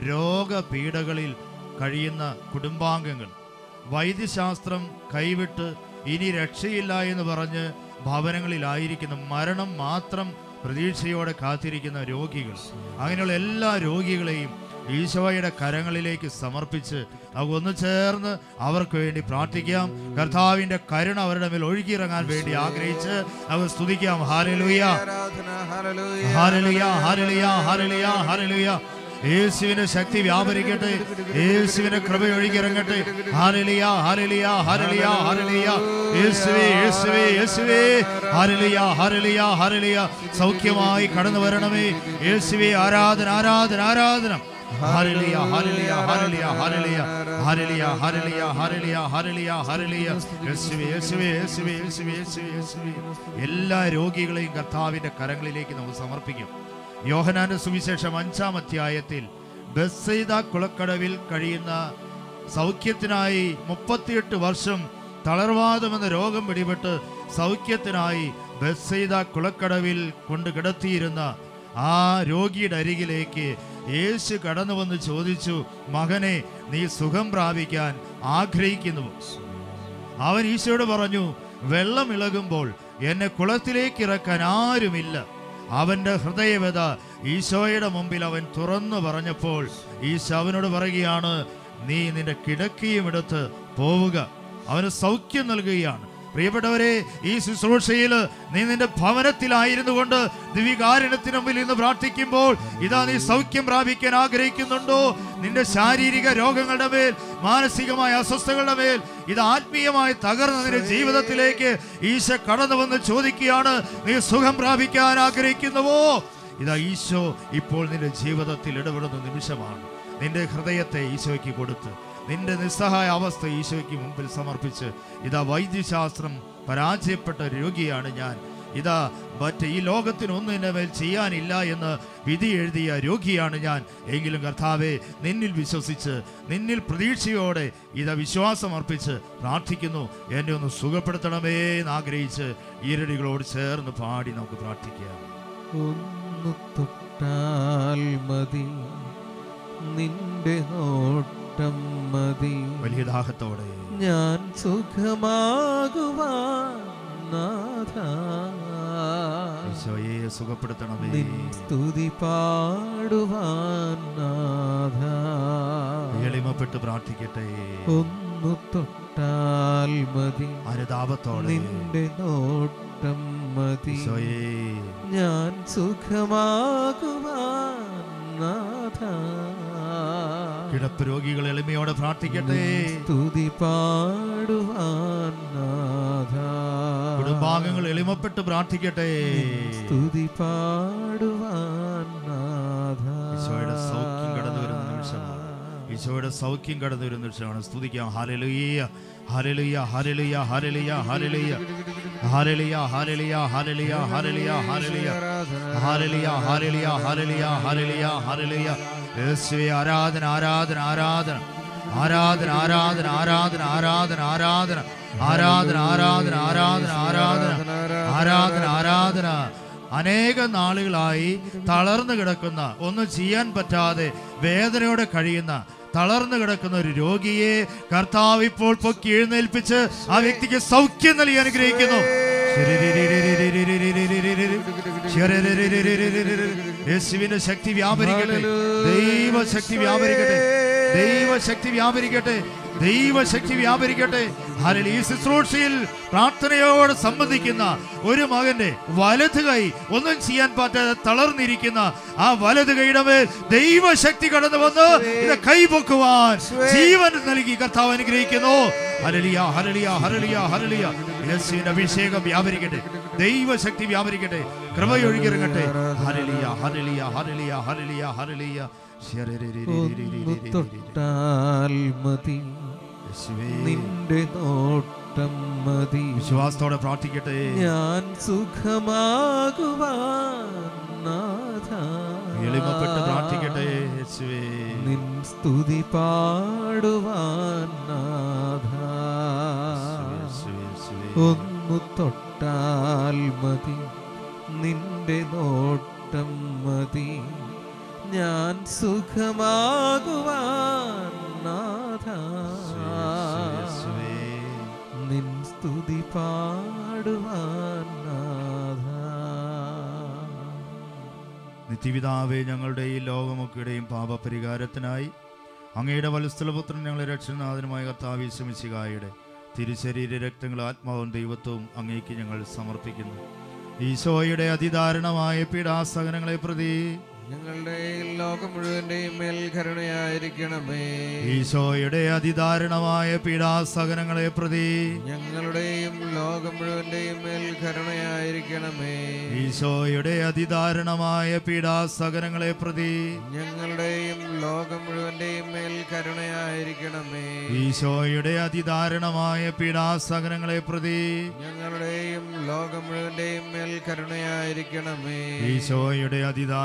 രോഗപീഠകളിൽ കഴിയുന്ന കുടുംബാംഗങ്ങൾ വൈദ്യശാസ്ത്രം കൈവിട്ട് ഇനി രക്ഷയില്ല എന്ന് പറഞ്ഞ് ഭവനങ്ങളിലായിരിക്കുന്ന മരണം മാത്രം പ്രതീക്ഷയോടെ കാത്തിരിക്കുന്ന രോഗികൾ അങ്ങനെയുള്ള എല്ലാ രോഗികളെയും ഈശോയുടെ കരങ്ങളിലേക്ക് സമർപ്പിച്ച് നമുക്ക് ഒന്ന് ചേർന്ന് അവർക്ക് വേണ്ടി പ്രാർത്ഥിക്കാം കർത്താവിന്റെ കരുണ അവരുടെ മേൽ ഒഴുകിയിറങ്ങാൻ വേണ്ടി ആഗ്രഹിച്ച് നമുക്ക് സ്തുതിക്കാം ഹാരലുയ ആരാധന ഹല്ലേലൂയ ഹാരലുയ ഹാരലുയ ഹാരലുയ ഹാരലുയ യേശുവിന്റെ ശക്തി വ്യാപരിക്കട്ടെ യേശുവിന്റെ കൃപ ഒഴുകിയിറങ്ങട്ടെ ഹാരലിയ ഹാരലിയ ഹാരലിയ ഹാരലിയ യേശുവേ യേശുവേ യേശുവേ ഹാരലിയ ഹാരലിയ ഹാരലിയ സൗഖ്യമായി കടന്നു വരണമേ യേശുവേ ആരാധന ആരാധന ആരാധന ഹാരലിയ ഹാരലിയ ഹാരലിയ ഹാരലിയ ഹാരലിയ ഹാരലിയ ഹാരലിയ ഹാരലിയ ഹാരലിയ യേശുവേ യേശുവേ യേശുവേ യേശുവേ യേശുവേ യേശുവേ എല്ലാ രോഗികളെയും കർത്താവിന്റെ കരങ്ങളിലേക്ക് നമുക്ക് സമർപ്പിക്കും യോഹനാന്റെ സുവിശേഷം അഞ്ചാം അധ്യായത്തിൽ ബസ്സൈദ കുളക്കടവിൽ കഴിയുന്ന സൗഖ്യത്തിനായി മുപ്പത്തിയെട്ട് വർഷം തളർവാദം എന്ന രോഗം പിടിപെട്ട് സൗഖ്യത്തിനായി ബസ്സൈദ കുളക്കടവിൽ കൊണ്ട് കിടത്തിയിരുന്ന ആ രോഗിയുടെ അരികിലേക്ക് യേശു കടന്നു വന്ന് ചോദിച്ചു മകനെ നീ സുഖം പ്രാപിക്കാൻ ആഗ്രഹിക്കുന്നു അവൻ ഈശോയോട് പറഞ്ഞു വെള്ളം ഇളകുമ്പോൾ എന്നെ കുളത്തിലേക്ക് ഇറക്കാൻ ആരുമില്ല അവന്റെ ഹൃദയവത ഈശോയുടെ മുമ്പിൽ അവൻ തുറന്നു പറഞ്ഞപ്പോൾ ഈശോ അവനോട് പറയുകയാണ് നീ നിന്റെ കിടക്കയും എടുത്ത് പോവുക അവന് സൗഖ്യം നൽകുകയാണ് പ്രിയപ്പെട്ടവരെ ഈ ശുശ്രൂഷയിൽ നീ നിന്റെ ഭവനത്തിലായിരുന്നു കൊണ്ട് ദിവികാരണത്തിന് മുമ്പിൽ ഇന്ന് പ്രാർത്ഥിക്കുമ്പോൾ ഇതാ നീ സൗഖ്യം പ്രാപിക്കാൻ ആഗ്രഹിക്കുന്നുണ്ടോ നിന്റെ ശാരീരിക രോഗങ്ങളുടെ മേൽ മാനസികമായ അസ്വസ്ഥതകളുടെ മേൽ ഇത് ആത്മീയമായി തകർന്ന നിന്റെ ജീവിതത്തിലേക്ക് ഈശോ കടന്നു വന്ന് ചോദിക്കുകയാണ് നീ സുഖം പ്രാപിക്കാൻ ആഗ്രഹിക്കുന്നുവോ ഇതാ ഈശോ ഇപ്പോൾ നിന്റെ ജീവിതത്തിൽ ഇടപെടുന്ന നിമിഷമാണ് നിന്റെ ഹൃദയത്തെ ഈശോയ്ക്ക് കൊടുത്ത് നിന്റെ നിസ്സഹായ അവസ്ഥ ഈശോയ്ക്ക് മുമ്പിൽ സമർപ്പിച്ച് ഇതാ വൈദ്യശാസ്ത്രം പരാജയപ്പെട്ട രോഗിയാണ് ഞാൻ ഇതാ മറ്റ് ഈ ലോകത്തിനൊന്നും എന്നെ മേൽ ചെയ്യാനില്ല എന്ന് വിധി എഴുതിയ രോഗിയാണ് ഞാൻ എങ്കിലും കർത്താവെ നിന്നിൽ വിശ്വസിച്ച് നിന്നിൽ പ്രതീക്ഷയോടെ ഇതാ വിശ്വാസം അർപ്പിച്ച് പ്രാർത്ഥിക്കുന്നു എന്നെ ഒന്ന് സുഖപ്പെടുത്തണമേ എന്ന് ആഗ്രഹിച്ച് ഈരടികളോട് ചേർന്ന് പാടി നമുക്ക് പ്രാർത്ഥിക്കാം ഒന്നു തൊട്ടാൽ മതി നിന്റെ നോട്ടം മതി വലിയ ദാഹത്തോടെ ഞാൻ സുഖമാകുവാൻ നാഥ ഈശോയെ സുഖപ്പെടുത്തണമേ നിൻ സ്തുതി പാടുവാൻ നാഥ എളിമപ്പെട്ട് പ്രാർത്ഥിക്കട്ടെ ഒന്നു തൊട്ടാൽ മതി അനുതാപത്തോടെ നിന്റെ നോട്ടം മതി ഈശോയെ ഞാൻ സുഖമാകുവാൻ നാഥ കിടപ്പ് രോഗികൾ എളിമയോടെ പ്രാർത്ഥിക്കട്ടെ നിൻ സ്തുതി പാടുവാൻ നാഥ കുടുംബാംഗങ്ങൾ എളിമപ്പെട്ട് പ്രാർത്ഥിക്കട്ടെ നിൻ സ്തുതി പാടുവാൻ നാഥ ഈശോയുടെ സൗഖ്യം കടന്നു വരുന്ന നിമിഷമാണ് ഈശോയുടെ സൗഖ്യം കടന്നു വരുന്ന നിമിഷമാണ് സ്തുതിക്കാം ഹാലലുയ്യ ഹാലലുയ്യ ഹാലലുയ്യ ഹാലലുയ്യ ഹാലലുയ്യ ഹാലലുയ്യ ഹാലലുയ്യ ഹാലലുയ്യ ഹാലലുയ്യ ഹാലലുയ്യ ഹാലലിയ ഹാലലിയ ഹാലലിയ ഹാലലിയ ഹാലലിയ യേശുവേ ആരാധന ആരാധന ആരാധന ആരാധന ആരാധന ആരാധന ആരാധന ആരാധന ആരാധന ആരാധന ആരാധന ആരാധന ആരാധന ആരാധന അനേക നാളുകളായി തളർന്നു കിടക്കുന്ന ഒന്നും ചെയ്യാൻ പറ്റാതെ വേദനയോടെ കഴിയുന്ന തളർന്നു കിടക്കുന്ന ഒരു രോഗിയെ കർത്താവ് ഇപ്പോൾ പൊക്കി എഴുന്നേൽപ്പിച്ച് ആ വ്യക്തിക്ക് സൗഖ്യം നൽകി അനുഗ്രഹിക്കുന്നു യേശുവിന്റെ ശക്തി വ്യാപരിക്കട്ടെ ദൈവശക്തി വ്യാപരിക്കട്ടെ ദൈവശക്തി വ്യാപരിക്കട്ടെ ദൈവശക്തി വ്യാപരിക്കട്ടെ ഹരൽ ഈ ശുശ്രൂഷയിൽ പ്രാർത്ഥനയോട് സംബന്ധിക്കുന്ന ഒരു മകന്റെ വലത് കൈ ഒന്നും ചെയ്യാൻ പറ്റാതെ തളർന്നിരിക്കുന്ന ആ വലത് കൈയുടെ മേൽ ദൈവശക്തി കടന്നു വന്ന് ഇത് കൈപൊക്കുവാൻ ജീവൻ നൽകി കർത്താവ് അനുഗ്രഹിക്കുന്നു ഹരളിയ ഹരളിയ ഹരളിയ ഹരളിയ യേശുവിന്റെ അഭിഷേകം വ്യാപരിക്കട്ടെ ദൈവശക്തി വ്യാപരിക്കട്ടെ കൃപയൊഴുകിറങ്ങട്ടെ ഹരളിയ ഹരളിയ ഹരളിയ ഹരളിയ ഹരളിയ ഒന്നു തൊട്ടാൽ മതി യേശുവേ, നിന്റെ നോട്ടം മതി വിശ്വാസത്തോടെ പ്രാർത്ഥിക്കട്ടെ ഞാൻ സുഖമാകുവാൻ നാഥ എളിമപ്പെട്ട് പ്രാർത്ഥിക്കട്ടെ യേശുവേ നിൻ സ്തുതി പാടുവാൻ നാഥ യേശുവേ, യേശുവേ. ഒന്നു തൊട്ടാൽ മതി നിന്റെ നോട്ടം മതി ഞാൻ സുഖമാകുവാൻ നാഥ യേശുവേ, യേശുവേ. നിൻ സ്തുതി പാടുവാൻ നാഥ നിത്യപിതാവേ ഞങ്ങളുടെ ഈ ലോകമൊക്കെയുടെയും പാപപരിഹാരത്തിനായി അങ്ങയുടെ വത്സലപുത്രൻ ഞങ്ങളെ രക്ഷനാഥനുമായ കർത്താവ് ശമിശികായുടെ തിരുശരീര രക്തങ്ങൾ ആത്മാവും ദൈവത്വവും അങ്ങേക്ക് ഞങ്ങൾ സമർപ്പിക്കുന്നു ഈശോയുടെ അതിദാരുണമായ പീഡാസഹനങ്ങളെ പ്രതി ഞങ്ങളുടെ ലോകം മുഴുവന്റെയും മേൽ കരുണയായിരിക്കണമേ ഈശോയുടെ അതിദാരുണമായ പീഡാസഹനങ്ങളെ പ്രതി ഞങ്ങളുടെയും ലോകം മുഴുവന്റെയും മേൽ കരുണയായിരിക്കണമേ ഈശോയുടെ അതിദാരുണമായ പീഡാസഹനങ്ങളെ പ്രതി ഞങ്ങളുടെയും ലോകം മുഴുവന്റെയും മേൽ കരുണയായിരിക്കണമേ ഈശോയുടെ അതിദാരുണമായ പീഡാസഹനങ്ങളെ പ്രതി ഞങ്ങളുടെയും ലോകം മുഴുവന്റെയും മേൽ കരുണയായിരിക്കണമേ ഈശോയുടെ അതിദാരുണമായ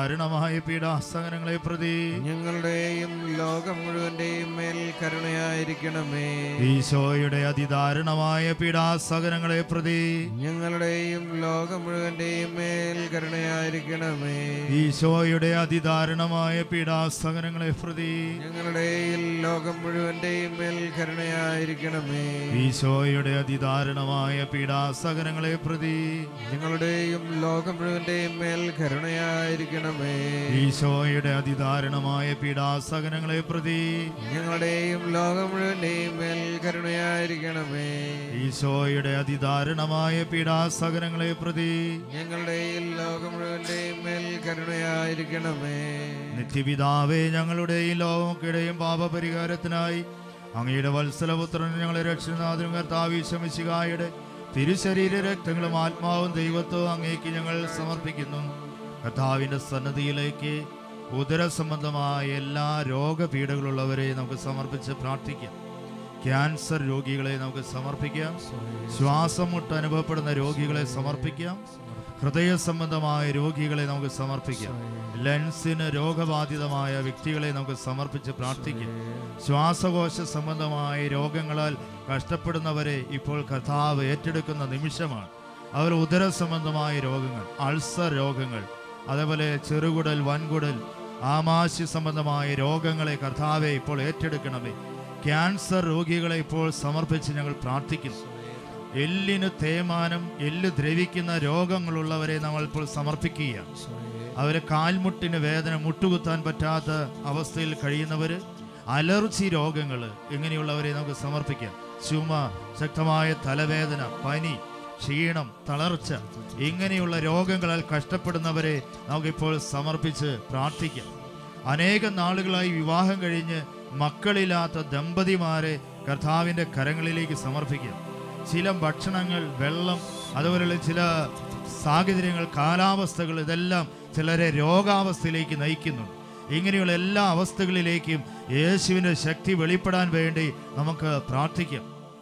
അതിദാരുണമായ പീഡാസഹനങ്ങളെ പ്രതി ഞങ്ങളുടെയും ലോകം മുഴുവന്റെയും മേൽ കരുണയായിരിക്കണമേ ഈശോയുടെ അതിദാരുണമായ പീഡാസഹനങ്ങളെ പ്രതി ഞങ്ങളുടെയും ലോകം മുഴുവന്റെയും മേൽ കരുണയായിരിക്കണമേ ഈശോയുടെ അതിദാരുണമായ പീഡാസഹനങ്ങളെ പ്രതി ഞങ്ങളുടെയും ലോകം മുഴുവന്റെയും മേൽ കരുണയായിരിക്കണമേ ഈശോയുടെ അതിദാരുണമായ പീഡാസഹനങ്ങളെ പ്രതി ഞങ്ങളുടെയും ലോകം മുഴുവന്റെയും മേൽ കരുണയായിരിക്കണമേ ഈശോയുടെ അതിദാരുണമായ പീഡാസഹനങ്ങളെ പ്രതി ഞങ്ങളുടെയും ലോകം മുഴുവന്റെയും മേൽ കരുണയായിരിക്കണമേ ഈശോയുടെ അതിദാരുണമായ പീഡാസഹനങ്ങളെ പ്രതി ഞങ്ങളുടെയും ലോകം മുഴുവന്റെയും മേൽ കരുണയായിരിക്കണമേ നിത്യപിതാവേ ഞങ്ങളുടെയും ലോകമൊക്കെയുടെയും പാപപരിഹാരത്തിനായി അങ്ങയുടെ വത്സലപുത്രൻ ഞങ്ങളെ രക്ഷനാഥനും കർത്താവിശമിശികായുടെ തിരുശരീര രക്തങ്ങളും ആത്മാവും ദൈവത്വവും അങ്ങേക്ക് ഞങ്ങൾ സമർപ്പിക്കുന്നു കർത്താവിൻ്റെ സന്നദ്ധിയിലേക്ക് ഉദര സംബന്ധമായ എല്ലാ രോഗപീഠകളുള്ളവരെ നമുക്ക് സമർപ്പിച്ച് പ്രാർത്ഥിക്കാം ക്യാൻസർ രോഗികളെ നമുക്ക് സമർപ്പിക്കാം ശ്വാസം മുട്ട് അനുഭവപ്പെടുന്ന രോഗികളെ സമർപ്പിക്കാം ഹൃദയ സംബന്ധമായ രോഗികളെ നമുക്ക് സമർപ്പിക്കാം ലെൻസിന് രോഗബാധിതമായ വ്യക്തികളെ നമുക്ക് സമർപ്പിച്ച് പ്രാർത്ഥിക്കാം ശ്വാസകോശ സംബന്ധമായ രോഗങ്ങളാൽ കഷ്ടപ്പെടുന്നവരെ ഇപ്പോൾ കർത്താവ് ഏറ്റെടുക്കുന്ന നിമിഷമാണ് അവർ ഉദര സംബന്ധമായ രോഗങ്ങൾ അൾസർ രോഗങ്ങൾ അതേപോലെ ചെറുകുടൽ വൻകുടൽ ആമാശയ സംബന്ധമായ രോഗങ്ങളെ കർത്താവെ ഇപ്പോൾ ഏറ്റെടുക്കണമേ ക്യാൻസർ രോഗികളെ ഇപ്പോൾ സമർപ്പിച്ച് ഞങ്ങൾ പ്രാർത്ഥിക്കുന്നു എല്ലിന് തേമാനം എല്ല് ദ്രവിക്കുന്ന രോഗങ്ങളുള്ളവരെ നമ്മൾ ഇപ്പോൾ സമർപ്പിക്കുകയാണ് അവരെ കാൽമുട്ടിന് വേദന മുട്ടുകുത്താൻ പറ്റാത്ത അവസ്ഥയിൽ കഴിയുന്നവര് അലർജി രോഗങ്ങൾ ഇങ്ങനെയുള്ളവരെ നമുക്ക് സമർപ്പിക്കാം ചുമ ശക്തമായ തലവേദന പനി ക്ഷീണം തളർച്ച ഇങ്ങനെയുള്ള രോഗങ്ങളാൽ കഷ്ടപ്പെടുന്നവരെ നമുക്കിപ്പോൾ സമർപ്പിച്ച് പ്രാർത്ഥിക്കാം അനേകം നാളുകളായി വിവാഹം കഴിഞ്ഞ് മക്കളില്ലാത്ത ദമ്പതിമാരെ കർത്താവിൻ്റെ കരങ്ങളിലേക്ക് സമർപ്പിക്കാം ചില ഭക്ഷണങ്ങൾ വെള്ളം അതുപോലെയുള്ള ചില സാഹചര്യങ്ങൾ കാലാവസ്ഥകൾ ഇതെല്ലാം ചിലരെ രോഗാവസ്ഥയിലേക്ക് നയിക്കുന്നുണ്ട് ഇങ്ങനെയുള്ള എല്ലാ അവസ്ഥകളിലേക്കും യേശുവിൻ്റെ ശക്തി വെളിപ്പെടാൻ വേണ്ടി നമുക്ക് പ്രാർത്ഥിക്കാം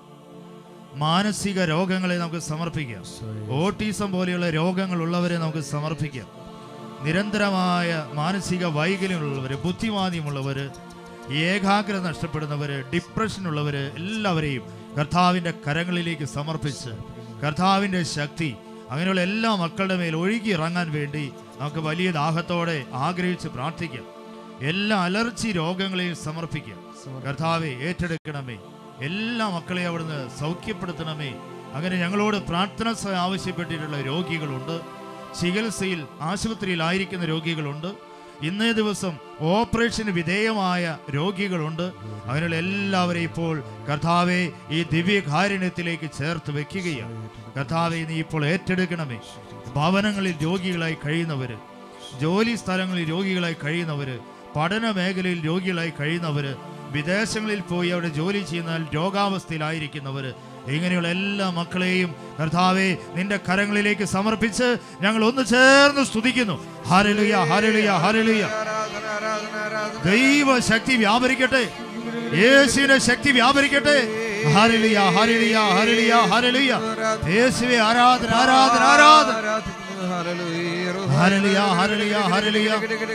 മാനസിക രോഗങ്ങളെ നമുക്ക് സമർപ്പിക്കാം ഓട്ടീസം പോലെയുള്ള രോഗങ്ങളുള്ളവരെ നമുക്ക് സമർപ്പിക്കാം നിരന്തരമായ മാനസിക വൈകല്യമുള്ളവർ ബുദ്ധിമാന്ദ്യമുള്ളവർ ഏകാഗ്രത നഷ്ടപ്പെടുന്നവർ ഡിപ്രഷനുള്ളവർ എല്ലാവരെയും കർത്താവിൻ്റെ കരങ്ങളിലേക്ക് സമർപ്പിച്ച് കർത്താവിൻ്റെ ശക്തി അങ്ങനെയുള്ള എല്ലാ മക്കളുടെ മേൽ ഒഴുകി ഇറങ്ങാൻ വേണ്ടി നമുക്ക് വലിയ ദാഹത്തോടെ ആഗ്രഹിച്ച് പ്രാർത്ഥിക്കാം എല്ലാ അലർജി രോഗങ്ങളെയും സമർപ്പിക്കാം കർത്താവെ ഏറ്റെടുക്കണമേ എല്ലാ മക്കളെയും അവിടുന്ന് സൗഖ്യപ്പെടുത്തണമേ അങ്ങനെ ഞങ്ങളോട് പ്രാർത്ഥന സ- ആവശ്യപ്പെട്ടിട്ടുള്ള രോഗികളുണ്ട് ചികിത്സയിൽ ആശുപത്രിയിലായിരിക്കുന്ന രോഗികളുണ്ട് ഇന്നേ ദിവസം ഓപ്പറേഷന് വിധേയമായ രോഗികളുണ്ട് അങ്ങനെയുള്ള എല്ലാവരെയും ഇപ്പോൾ കർത്താവെ ഈ ദിവ്യകാരുണ്യത്തിലേക്ക് ചേർത്ത് വെക്കുകയാണ് കർത്താവെ നീ ഇപ്പോൾ ഏറ്റെടുക്കണമേ ഭവനങ്ങളിൽ രോഗികളായി കഴിയുന്നവര് ജോലി സ്ഥലങ്ങളിൽ രോഗികളായി കഴിയുന്നവര് പഠന മേഖലയിൽ രോഗികളായി കഴിയുന്നവര് വിദേശങ്ങളിൽ പോയി അവിടെ ജോലി ചെയ്യുന്ന രോഗാവസ്ഥയിലായിരിക്കുന്നവര് ഇങ്ങനെയുള്ള എല്ലാ മക്കളെയും കർത്താവെ നിന്റെ കരങ്ങളിലേക്ക് സമർപ്പിച്ച് ഞങ്ങൾ ഒന്ന് ചേർന്ന് സ്തുതിക്കുന്നു ഹരലുയ ഹരലുയ ഹരലുയ ആരാധന ആരാധന ആരാധന ദൈവ ശക്തി വ്യാപരിക്കട്ടെ യേശുവിന്റെ ശക്തി വ്യാപരിക്കട്ടെ ഹരലിയ ഹരലിയ ഹരലിയ ഹരലിയ യേശുവെ ആരാധന ആരാധന ആരാധന ആരാധിക്കുന്നു ഹല്ലേലൂയ ഹരലിയ ഹരലിയ ഹരലിയ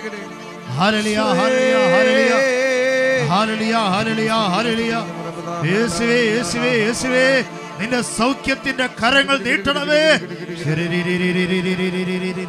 ഹരലിയ ഹരലിയ ഹരലിയ ഹരലിയ ഹരലിയ ഹരലിയ യേശുവേ യേശുവേ യേശുവേ നിന്റെ സൗഖ്യത്തിന്റെ കരങ്ങൾ നീട്ടണമേ ശരരിരിരിരിരിരിരിരിരിരി.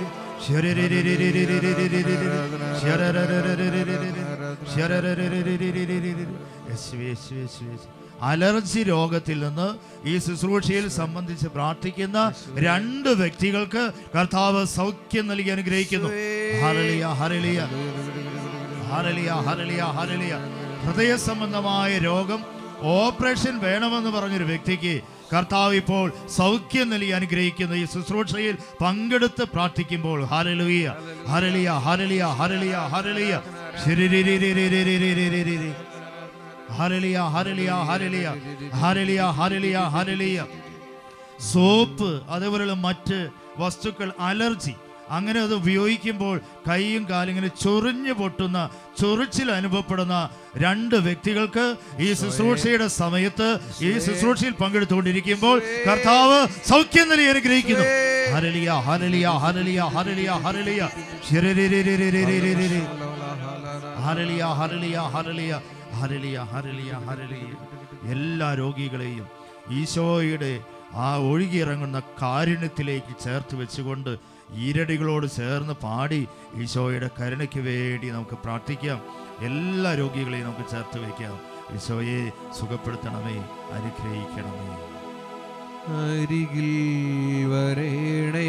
ശരരിരിരിരിരിരിരിരിരി. ശരരിരിരിരിരിരിരിരിരി. യേശുവേ, യേശുവേ, യേശുവേ, യേശുവേ. അലർജി രോഗത്തിൽ നിന്ന് ഈ ശുശ്രൂഷയിൽ സംബന്ധിച്ച് പ്രാർത്ഥിക്കുന്ന രണ്ട് വ്യക്തികൾക്ക് കർത്താവ് സൗഖ്യം നൽകി അനുഗ്രഹിക്കുന്നു ഹരളിയ ഹരളിയ ഹരളിയ ഹരളിയ ഹരളിയ ഹൃദയ സംബന്ധമായ രോഗം ഓപ്പറേഷൻ വേണമെന്ന് പറഞ്ഞൊരു വ്യക്തിക്ക് കർത്താവ് ഇപ്പോൾ സൗഖ്യം നൽകി അനുഗ്രഹിക്കുന്ന ഈ ശുശ്രൂഷയിൽ പങ്കെടുത്ത് പ്രാർത്ഥിക്കുമ്പോൾ ഹരളിയ ഹരളിയ ഹരളിയ ഹരളിയ ഹരളിയ ശിരിരിരിരിരിരിരിരിരിരിരി. ഹരളിയ ഹരളിയ ഹരളിയ ഹരളിയ ഹരളിയ ഹരളിയ സോപ്പ് അതേപോലെയുള്ള മറ്റ് വസ്തുക്കൾ അലർജി അങ്ങനെ അത് ഉപയോഗിക്കുമ്പോൾ കൈയും കാലും ഇങ്ങനെ ചൊറിഞ്ഞു പൊട്ടുന്ന ചൊറിച്ചിൽ അനുഭവപ്പെടുന്ന രണ്ട് വ്യക്തികൾക്ക് ഈ ശുശ്രൂഷയുടെ സമയത്ത് ഈ ശുശ്രൂഷയിൽ പങ്കെടുത്തുകൊണ്ടിരിക്കുമ്പോൾ കർത്താവ് സൗഖ്യം നൽകി അനുഗ്രഹിക്കുന്നു ഹരലിയ ഹരലിയ ഹരലിയ ഹരലിയ ഹരലിയ ശിരരിരിരിരിരിരിരിരി. ഹരലിയ ഹരലിയ ഹരലിയ ഹരലിയ ഹരലിയ ഹരലിയ എല്ലാ രോഗികളെയും ഈശോയുടെ ആ ഒഴുകിയിറങ്ങുന്ന കാരുണ്യത്തിലേക്ക് ചേർത്ത് വെച്ചുകൊണ്ട് ഈരടികളോട് ചേർന്ന് പാടി ഈശോയുടെ കരുണയ്ക്ക് വേണ്ടി നമുക്ക് പ്രാർത്ഥിക്കാം എല്ലാ രോഗികളെയും നമുക്ക് ചേർത്ത് വയ്ക്കാം ഈശോയെ സുഖപ്പെടുത്തണമേ അനുഗ്രഹിക്കണമേ അരികിൽ വരേണേ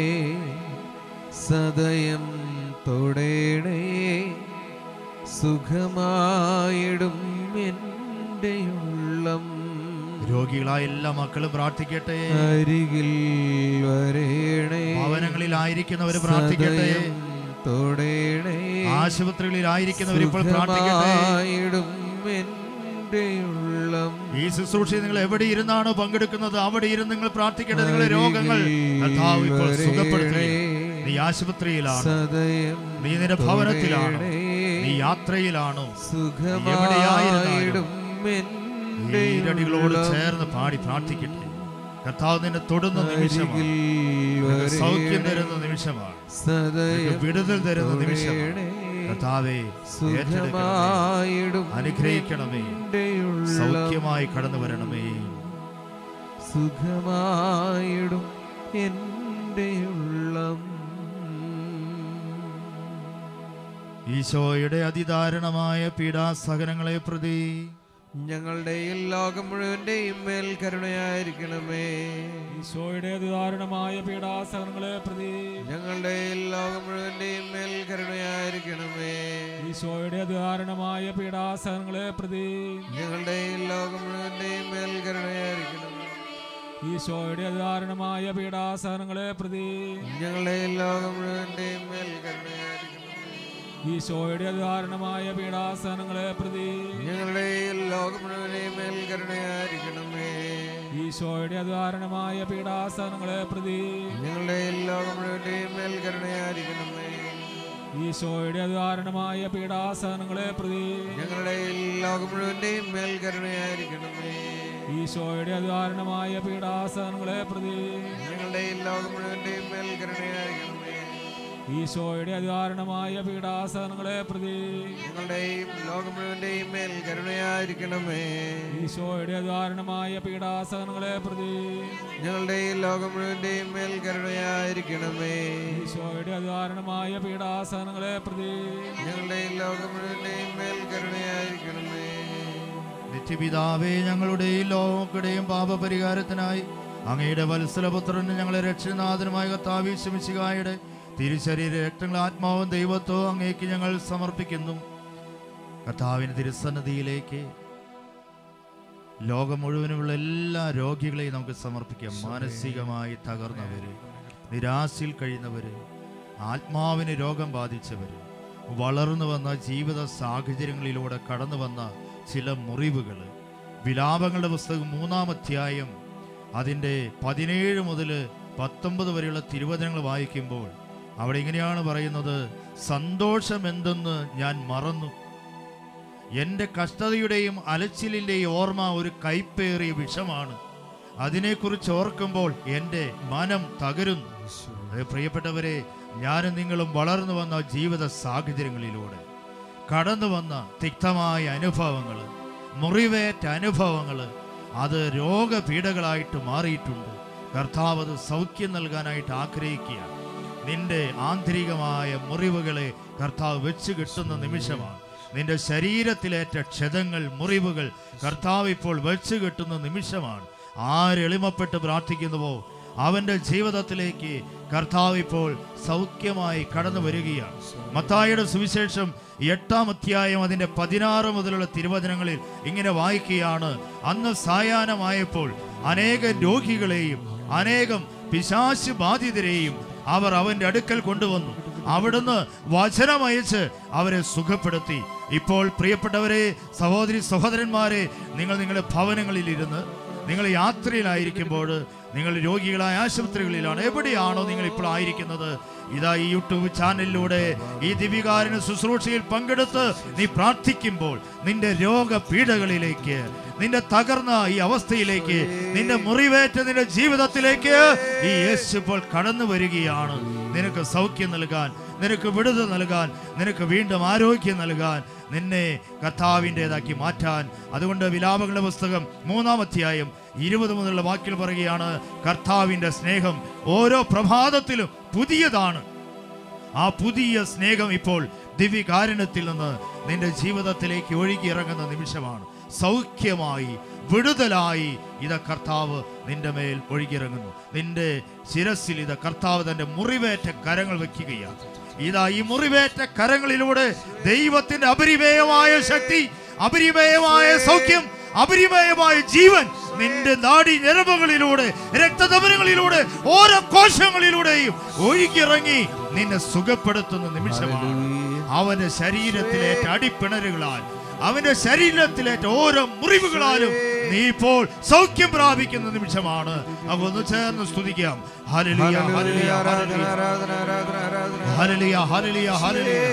സദയം തൊടേണേ സുഖമായിടും എൻ്റെ ഉള്ളം രോഗികളായ എല്ലാ മക്കളും പ്രാർത്ഥിക്കട്ടെ അരികിൽ വരേണേ ഭവനങ്ങളിലായിരിക്കുന്നവർ പ്രാർത്ഥിക്കട്ടെ സദയം തൊടേണേ ആശുപത്രികളിലായിരിക്കുന്നവർ ഇപ്പോൾ പ്രാർത്ഥിക്കട്ടെ സുഖമായിടും എൻ്റെ ഉള്ളം ഈ ശുശ്രൂഷ നിങ്ങൾ എവിടെ ഇരുന്നാണോ പങ്കെടുക്കുന്നത് അവിടെ ഇരുന്ന് നിങ്ങൾ പ്രാർത്ഥിക്കേണ്ട നിങ്ങളുടെ രോഗങ്ങൾ കർത്താവ് ഇപ്പോൾ സുഖപ്പെടുത്തുകയും നീ ആശുപത്രിയിലാണ് സദയം നീ നിന്റെ ഭവനത്തിലാണോ തൊടേണേ. നീ യാത്രയിലാണോ സുഖമായിടും ഈ എൻ്റെ ഈരടികളോട് ഉള്ളം. ചേർന്ന് പാടി പ്രാർത്ഥിക്കട്ടെ കർത്താവ് നിന്നെ തൊടുന്ന നിമിഷമാണ് അരികിൽ നിനക്ക് സൗഖ്യം വരേണേ. തരുന്ന നിമിഷമാണ് സദയം നിനക്ക് വിടുതൽ തരുന്ന നിമിഷമാണ് തൊടേണേ. കർത്താവേ ഏറ്റെടുക്കണമേ സുഖമായിടും അനുഗ്രഹിക്കണമേ എൻ്റെ ഉള്ളം. സൗഖ്യമായി കടന്നു വരണമേ സുഖമായിടും എൻ്റെ ഉള്ളം ഈശോയുടെ അതിദാരുണമായ പീഡാസഹനങ്ങളെ പ്രതി ഞങ്ങളുടെ ഈ ലോകം മുഴുവന്റെയും മേൽ കരുണയായിരിക്കണമേ ഈശോയുടെ അതിദാരുണമായ പീഡാസഹനങ്ങളെ പ്രതി ഞങ്ങളുടെ ഈ ലോകം മുഴുവന്റെയും മേൽ കരുണയായിരിക്കണമേ ഈശോയുടെ അതിദാരുണമായ പീഡാസഹനങ്ങളെ പ്രതി ഞങ്ങളുടെ ഈ ലോകം മുഴുവന്റെയും മേൽ കരുണയായിരിക്കണമേ ഈശോയുടെ അതിദാരുണമായ പീഡാസഹനങ്ങളെ പ്രതി ഞങ്ങളുടെ ഈ ലോകം മുഴുവന്റെയും മേൽ കരുണയായിരിക്കണമേ ഈശോയുടെ അതിദാരുണമായ പീഡാസഹനങ്ങളെ പ്രതി ഞങ്ങളുടെ ഈ ലോകം മുഴുവന്റെയും മേൽ കരുണയായിരിക്കണമേ ഈശോയുടെ അതിദാരുണമായ പീഡാസഹനങ്ങളെ പ്രതി ഞങ്ങളുടെ ഈ ലോകം മുഴുവന്റെയും മേൽ കരുണയായിരിക്കണമേ ഈശോയുടെ അതിദാരുണമായ പീഡാസഹനങ്ങളെ പ്രതി ഞങ്ങളുടെ ഈ ലോകം മുഴുവന്റെയും മേൽ കരുണയായിരിക്കണമേ ഈശോയുടെ അതിദാരുണമായ പീഡാസഹനങ്ങളെ പ്രതി ഞങ്ങളുടെ ഈ ലോകം മുഴുവന്റെയും മേൽ കരുണയായിരിക്കണമേ ഈശോയുടെ അതിദാരുണമായ പീഡാസഹനങ്ങളെ പ്രതി ഞങ്ങളുടെ ഈ ലോകം മുഴുവന്റെയും മേൽ കരുണയായിരിക്കണമേ ഈശോയുടെ അതിദാരുണമായ പീഡാസഹനങ്ങളെ പ്രതി ഞങ്ങളുടെ ഈ ലോകം മുഴുവന്റെയും മേൽ കരുണയായിരിക്കണമേ ഈശോയുടെ അതിദാരുണമായ പീഡാസഹനങ്ങളെ പ്രതി ഞങ്ങളുടെ ഈ ലോകം മുഴുവന്റെയും മേൽ കരുണയായിരിക്കണമേ നിത്യപിതാവേ ഞങ്ങളുടെയും ലോകങ്ങളുടെയും പാപപരിഹാരത്തിനായി അങ്ങയുടെ വത്സലപുത്രനും ഞങ്ങളെ രക്ഷനാഥനുമായ കർത്താവി ശമിശികായുടെ തിരുശരീര രക്തങ്ങൾ ആത്മാവും ദൈവത്വവും അങ്ങേക്ക് ഞങ്ങൾ സമർപ്പിക്കുന്നു കർത്താവിന് തിരുസന്നതിയിലേക്ക് ലോകം മുഴുവനുമുള്ള എല്ലാ രോഗികളെയും നമുക്ക് സമർപ്പിക്കാം മാനസികമായി തകർന്നവര് നിരാശയിൽ കഴിയുന്നവര് ആത്മാവിന് രോഗം ബാധിച്ചവര് വളർന്നു വന്ന ജീവിത സാഹചര്യങ്ങളിലൂടെ കടന്നു വന്ന ചില മുറിവുകൾ വിലാപങ്ങളുടെ പുസ്തകം മൂന്നാം അധ്യായം അതിൻ്റെ പതിനേഴ് മുതൽ പത്തൊമ്പത് വരെയുള്ള തിരുവചനങ്ങൾ വായിക്കുമ്പോൾ അവിടെ ഇങ്ങനെയാണ് പറയുന്നത് സന്തോഷം എന്തെന്ന് ഞാൻ മറന്നു എൻ്റെ കഷ്ടതയുടെയും അലച്ചിലിൻ്റെയും ഓർമ്മ ഒരു കൈപ്പേറിയ വിഷമാണ് അതിനെക്കുറിച്ച് ഓർക്കുമ്പോൾ എൻ്റെ മനം തകരുന്നു അതേ പ്രിയപ്പെട്ടവരെ ഞാനും നിങ്ങളും വളർന്നു വന്ന ജീവിത സാഹചര്യങ്ങളിലൂടെ കടന്നു വന്ന തിക്തമായ അനുഭവങ്ങൾ മുറിവേറ്റ അനുഭവങ്ങൾ അത് രോഗപീഠകളായിട്ട് മാറിയിട്ടുണ്ട് കർത്താവ് അത് സൗഖ്യം നൽകാനായിട്ട് ആഗ്രഹിക്കുക നിന്റെ ആന്തരികമായ മുറിവുകളെ കർത്താവ് വെച്ച് കിട്ടുന്ന നിമിഷമാണ് നിന്റെ ശരീരത്തിലേറ്റ ക്ഷതങ്ങൾ മുറിവുകൾ കർത്താവ് ഇപ്പോൾ വെച്ച് കെട്ടുന്ന നിമിഷമാണ് ആരെളിമപ്പെട്ട് പ്രാർത്ഥിക്കുന്നുവോ അവന്റെ ജീവിതത്തിലേക്ക് കർത്താവ് ഇപ്പോൾ സൗഖ്യമായി കടന്നു വരികയാണ് മത്തായിയുടെ സുവിശേഷം എട്ടാം അധ്യായം അതിന്റെ പതിനാറ് മുതലുള്ള തിരുവചനങ്ങളിൽ ഇങ്ങനെ വായിക്കുകയാണ് അന്ന് സായാഹ്നമായപ്പോൾ അനേകം രോഗികളെയും അനേകം പിശാശ് ബാധിതരെയും അവർ അവന്റെ അടുക്കൽ കൊണ്ടുവന്നു അവിടുന്ന് വചനമയച്ച് അവരെ സുഖപ്പെടുത്തി ഇപ്പോൾ പ്രിയപ്പെട്ടവരെ സഹോദരി സഹോദരന്മാരെ നിങ്ങൾ നിങ്ങളുടെ ഭവനങ്ങളിൽ ഇരുന്ന് നിങ്ങൾ യാത്രയിലായിരിക്കുമ്പോൾ നിങ്ങൾ രോഗികളായ ആശുപത്രികളിലാണ് എവിടെയാണോ നിങ്ങൾ ഇപ്പോൾ ആയിരിക്കുന്നത് ഇതാ ഈ യൂട്യൂബ് ചാനലിലൂടെ ഈ ദിവികാരന് ശുശ്രൂഷയിൽ പങ്കെടുത്ത് നീ പ്രാർത്ഥിക്കുമ്പോൾ നിന്റെ രോഗപീഠകളിലേക്ക് നിന്റെ തകർന്ന ഈ അവസ്ഥയിലേക്ക് നിന്റെ മുറിവേറ്റ നിന്റെ ജീവിതത്തിലേക്ക് ഈ യേശു ഇപ്പോൾ കടന്നു വരികയാണ് നിനക്ക് സൗഖ്യം നൽകാൻ നിനക്ക് വിടുതൽ നൽകാൻ നിനക്ക് വീണ്ടും ആരോഗ്യം നൽകാൻ നിന്നെ കർത്താവിൻ്റെതാക്കി മാറ്റാൻ അതുകൊണ്ട് വിലാപങ്ങളുടെ പുസ്തകം മൂന്നാം അധ്യായം ഇരുപത് മുതലുള്ള വാക്കിൽ പറയുകയാണ് കർത്താവിൻ്റെ സ്നേഹം ഓരോ പ്രഭാതത്തിലും പുതിയതാണ് ആ പുതിയ സ്നേഹം ഇപ്പോൾ ദിവ്യകാരുണ്യത്തിൽ നിന്ന് നിന്റെ ജീവിതത്തിലേക്ക് ഒഴുകി ഇറങ്ങുന്ന നിമിഷമാണ് സൗഖ്യമായി വിടുതലായി ഇത് കർത്താവ് നിന്റെ മേൽ ഒഴുകിയിറങ്ങുന്നു നിന്റെ ശിരസിൽ ഇത് കർത്താവ് തന്റെ മുറിവേറ്റ കരങ്ങൾ വെക്കുകയാണ് ഇതാ ഈ മുറിവേറ്റ കരങ്ങളിലൂടെ ദൈവത്തിന്റെ അപരിമേയമായ ശക്തി അപരിമേയമായ സൗഖ്യം അപരിമേയമായ ജീവൻ നിന്റെ നാടി ഞരമ്പുകളിലൂടെ രക്തധമനങ്ങളിലൂടെ ഓരോ കോശങ്ങളിലൂടെയും ഒഴുകിയിറങ്ങി നിന്നെ സുഖപ്പെടുത്തുന്ന നിമിഷമാണ് അവന്റെ ശരീരത്തിലേറ്റ അടിപ്പിണരുകളാൽ അവന്റെ ശരീരത്തിലേറ്റ ഓരോ മുറിവുകളാലും നീ ഇപ്പോൾ സൗഖ്യം പ്രാപിക്കുന്ന നിമിഷമാണ് അവ ഒന്ന് ചേർന്ന് സ്തുതിക്കാം ഹല്ലേലൂയ ഹല്ലേലൂയ ഹല്ലേലൂയ ആരാധന ആരാധന ആരാധന ഹല്ലേലൂയ ഹല്ലേലൂയ ഹല്ലേലൂയ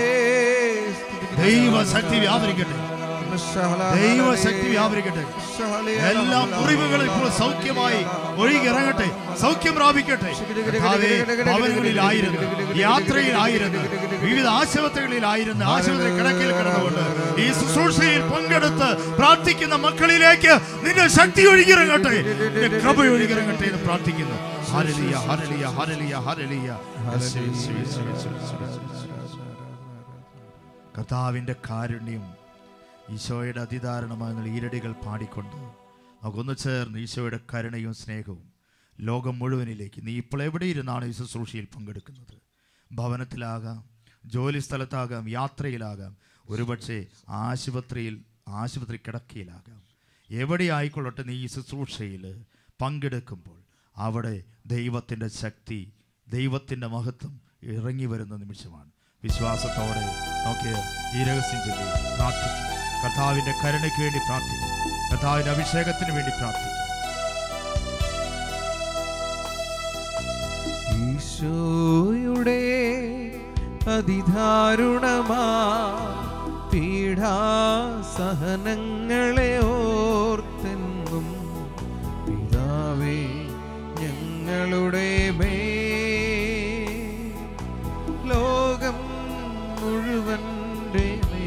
ദൈവശക്തി വ്യാപരിക്കട്ടെ ദൈവശക്തി വ്യാപരിക്കട്ടെ എല്ലാ മുറിവുകളും ഇപ്പോൾ സൗഖ്യമായി ഒഴുകിറങ്ങട്ടെ സൗഖ്യം പ്രാപിക്കട്ടെ കർത്താവേ, ഭവനങ്ങളിലായിരുന്നു യാത്രയിലായിരുന്നു വിവിധ ആശുപത്രികളിലായിരുന്നു ആശുപത്രി കിടക്കയിൽ കിടന്നുകൊണ്ട് ഈ ശുശ്രൂഷയിൽ പങ്കെടുത്ത് പ്രാർത്ഥിക്കുന്ന മക്കളിലേക്ക് നിന്റെ ശക്തി ഒഴുകിറങ്ങട്ടെ നിന്റെ കൃപ ഒഴുകിറങ്ങട്ടെ എന്ന് പ്രാർത്ഥിക്കുന്നു ഹരലിയ ഹരലിയ ഹരലിയ ഹരലിയ യേശുവേ, യേശുവേ, യേശുവേ, യേശുവേ, യേശുവേ. കർത്താവിന്റെ കാരുണ്യം ഈശോയുടെ അതിദാരുണമായ ഈരടികൾ പാടിക്കൊണ്ട് നമുക്കൊന്ന് ചേർന്ന് ഈശോയുടെ കരുണയും സ്നേഹവും ലോകം മുഴുവനിലേക്ക് നീ ഇപ്പോൾ എവിടെ ഇരുന്നാണ് ഈ ശുശ്രൂഷയിൽ പങ്കെടുക്കുന്നത് ഭവനത്തിലാകാം ജോലി സ്ഥലത്താകാം യാത്രയിലാകാം ഒരുപക്ഷെ ആശുപത്രിയിൽ ആശുപത്രി കിടക്കയിലാകാം എവിടെ ആയിക്കൊള്ളട്ടെ നീ ഈ ശുശ്രൂഷയിൽ പങ്കെടുക്കുമ്പോൾ അവിടെ ദൈവത്തിൻ്റെ ശക്തി ദൈവത്തിൻ്റെ മഹത്വം ഇറങ്ങി വരുന്ന നിമിഷമാണ് വിശ്വാസത്തോടെ നമുക്ക് ഈ രഹസ്യം ചൊല്ലി പ്രാർത്ഥിക്കും കർത്താവിൻ്റെ കരുണയ്ക്ക് വേണ്ടി പ്രാർത്ഥിക്കും കർത്താവിൻ്റെ അഭിഷേകത്തിന് വേണ്ടി പ്രാർത്ഥിക്കും ഈശോയുടെ അതിദാരുണമാ പീഡാസഹനങ്ങളെ ഓർത്തെന്നും പിതാവേ ഞങ്ങളുടെ മേ ലോകം മുഴുവൻ്റെ മേ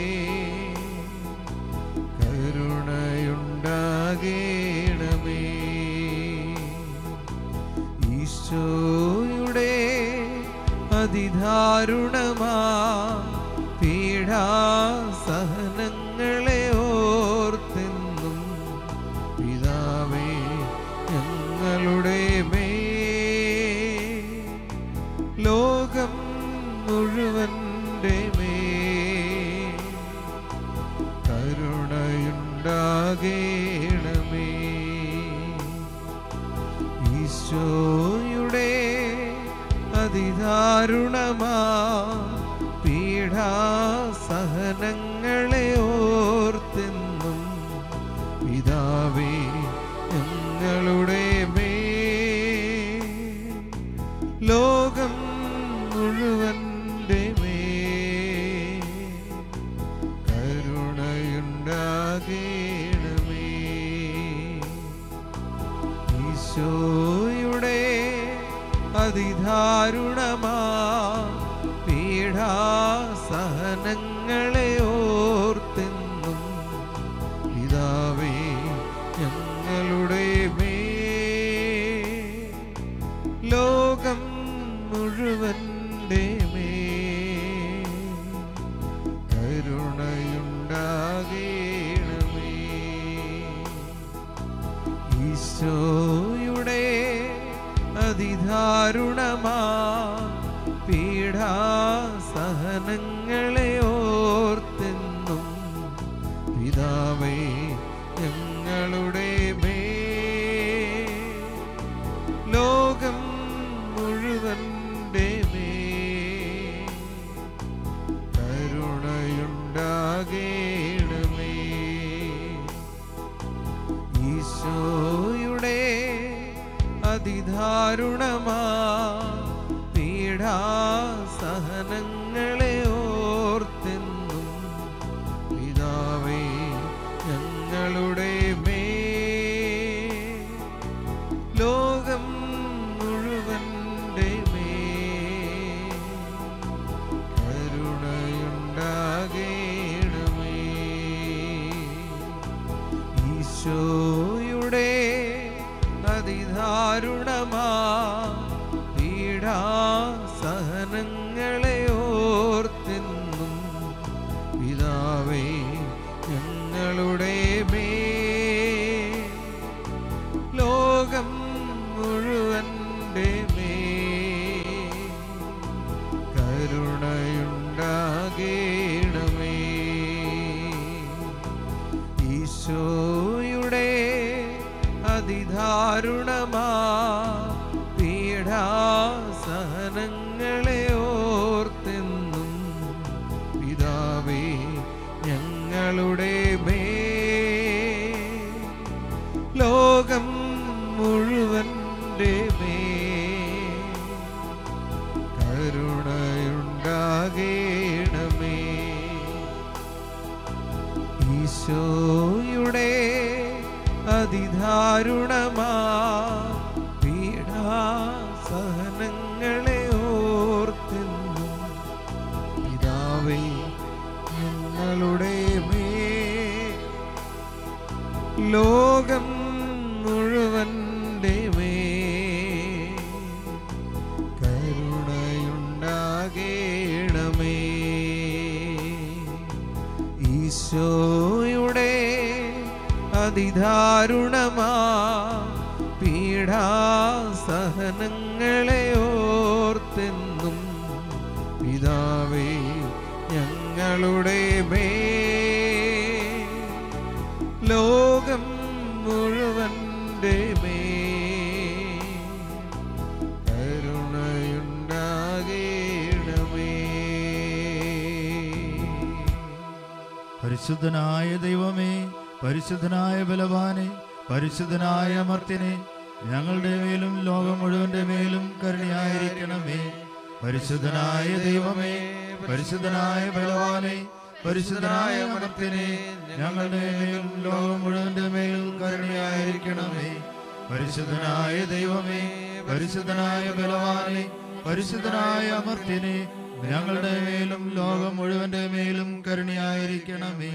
കരുണയുണ്ടാകേണമേ ഈശോയുടെ അതിദാരുണമാ പീഡാസഹനങ്ങളെ ഓർത്തെന്നും പിതാവേ ഞങ്ങളുടെ മേ ലോകം മുഴുവൻ്റെ മേ കരുണയുണ്ടാകേണമേ ഈശോയുടെ അതിദാരുണമാ പീഡാസഹനങ്ങളെ ഓർത്തെന്നും പിതാവേ ഞങ്ങളുടെ മേ ലോകം മുഴുവൻ്റെ മേ കരുണയുണ്ടാകേണമേ ഈശോയുടെ അതിദാരുണമാ പീഡാസഹനങ്ങളെ ഓർത്തെന്നും പിതാവേ ഞങ്ങളുടെ മേ ലോകം മുഴുവൻ്റെ മേ കരുണയുണ്ടാകേണമേ ഈശോയുടെ അതിദാരുണമാ പീഡാസഹനങ്ങളെ ഓർത്തെന്നും പിതാവേ ഞങ്ങളുടെ മേ ലോകം മുഴുവൻ്റെ മേ കരുണയുണ്ടാകേണമേ ഈശോ അതിദാരുണമാ പീഡാസഹനങ്ങളെ ഓർത്തെന്നും പിതാവേ ഞങ്ങളുടെ മേ ലോകം മുഴുവൻ്റെ മേ കരുണയുണ്ടാകേണമേ ഈശോയുടെ അതിദാരുണമാ പീഡാസഹനങ്ങളെ ഓർത്തെന്നും പിതാവേ ഞങ്ങളുടെ മേ ലോകം മുഴുവൻ്റെ മേ കരുണയുണ്ടാകേണമേ ഈശോയുടെ അതിദാരുണമാ പീഡാസഹനങ്ങളെ ഓർത്തെന്നും പിതാവേ ഞങ്ങളുടെ മേ ലോകം മുഴുവൻ്റെ മേ കരുണയുണ്ടാകേണമേ ഈശോയുടെ അതിദാരുണമാ പീഡാസഹനങ്ങളെ ഓർത്തെന്നും പിതാവേ ഞങ്ങളുടെ മേ ലോകം മുഴുവൻ്റെ മേ കരുണയുണ്ടാകേണമേ ഈശോയുടെ അതിദാരുണമാ പീഡാസഹനങ്ങളെ ഓർത്തെന്നും പിതാവേ ഞങ്ങളുടെ മേ ലോകം മുഴുവൻ്റെ മേ കരുണയുണ്ടാകേണമേ പരിശുദ്ധനായ ദൈവമേ പരിശുദ്ധനായ ബലവാനെ പരിശുദ്ധനായ അമർത്തിനെ ഞങ്ങളുടെ മേലും ലോകം മുഴുവന്റെ മേലും കരുണയായിരിക്കണമേ പരിശുദ്ധനായ ദൈവമേ പരിശുദ്ധനായ ബലവാനെ പരിശുദ്ധനായ അമർത്തിനെ ഞങ്ങളുടെ മേലും ലോകം മുഴുവന്റെ മേൽ കരുണയായിരിക്കണമേ പരിശുദ്ധനായ ദൈവമേ പരിശുദ്ധനായ ബലവാനെ പരിശുദ്ധനായ അമർത്തിനെ ഞങ്ങളുടെ മേലും ലോകം മുഴുവന്റെ മേലും കരുണയായിരിക്കണമേ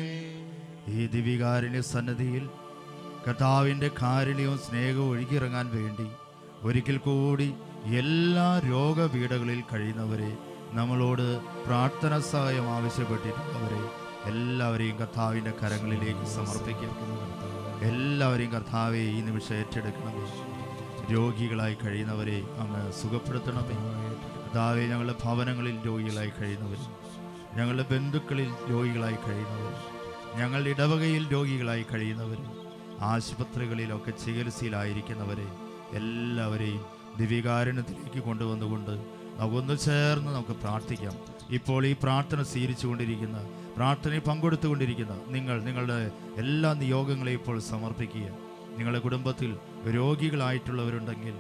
ഈ ദിവികാരുണ്യ സന്നദ്ധിയിൽ കർത്താവിൻ്റെ കാരുണ്യവും സ്നേഹവും ഒഴുകിയിറങ്ങാൻ വേണ്ടി ഒരിക്കൽ കൂടി എല്ലാ രോഗപീഠകളിൽ കഴിയുന്നവരെ നമ്മളോട് പ്രാർത്ഥന സഹായം ആവശ്യപ്പെട്ടിട്ടുള്ളവരെ എല്ലാവരെയും കർത്താവിൻ്റെ കരങ്ങളിലേക്ക് സമർപ്പിക്കും എല്ലാവരെയും കർത്താവെ ഈ നിമിഷം ഏറ്റെടുക്കണമേ രോഗികളായി കഴിയുന്നവരെ അങ്ങ് സുഖപ്പെടുത്തണമേ കർത്താവെ ഞങ്ങളുടെ ഭവനങ്ങളിൽ രോഗികളായി കഴിയുന്നവർ ഞങ്ങളുടെ ബന്ധുക്കളിൽ രോഗികളായി കഴിയുന്നവർ ഞങ്ങളുടെ ഇടവകയിൽ രോഗികളായി കഴിയുന്നവർ ആശുപത്രികളിലൊക്കെ ചികിത്സയിലായിരിക്കുന്നവരെ എല്ലാവരെയും ദിവ്യകാരുണ്യത്തിലേക്ക് കൊണ്ടുവന്നുകൊണ്ട് നമുക്കൊന്ന് ചേർന്ന് നമുക്ക് പ്രാർത്ഥിക്കാം ഇപ്പോൾ ഈ പ്രാർത്ഥന സ്വീകരിച്ചുകൊണ്ടിരിക്കുന്ന പ്രാർത്ഥനയിൽ പങ്കെടുത്തുകൊണ്ടിരിക്കുന്ന നിങ്ങൾ നിങ്ങളുടെ എല്ലാ നിയോഗങ്ങളെയും ഇപ്പോൾ സമർപ്പിക്കുക നിങ്ങളുടെ കുടുംബത്തിൽ രോഗികളായിട്ടുള്ളവരുണ്ടെങ്കിൽ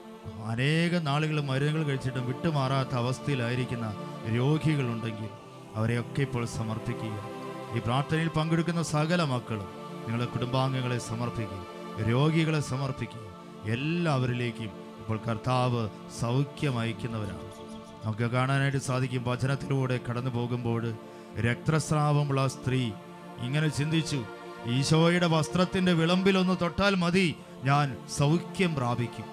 അനേക നാളുകൾ മരുന്നുകൾ കഴിച്ചിട്ടും വിട്ടുമാറാത്ത അവസ്ഥയിലായിരിക്കുന്ന രോഗികളുണ്ടെങ്കിൽ അവരെയൊക്കെ ഇപ്പോൾ സമർപ്പിക്കുക ഈ പ്രാർത്ഥനയിൽ പങ്കെടുക്കുന്ന സകല മക്കളും നിങ്ങളുടെ കുടുംബാംഗങ്ങളെ സമർപ്പിക്കുക രോഗികളെ സമർപ്പിക്കുക എല്ലാവരിലേക്കും ഇപ്പോൾ കർത്താവ് സൗഖ്യം അയക്കുന്നവരാണ് നമുക്ക് കാണാനായിട്ട് സാധിക്കും വചനത്തിലൂടെ കടന്നു പോകുമ്പോൾ രക്തസ്രാവമുള്ള സ്ത്രീ ഇങ്ങനെ ചിന്തിച്ചു ഈശോയുടെ വസ്ത്രത്തിന്റെ വിളമ്പിലൊന്ന് തൊട്ടാൽ മതി ഞാൻ സൗഖ്യം പ്രാപിക്കും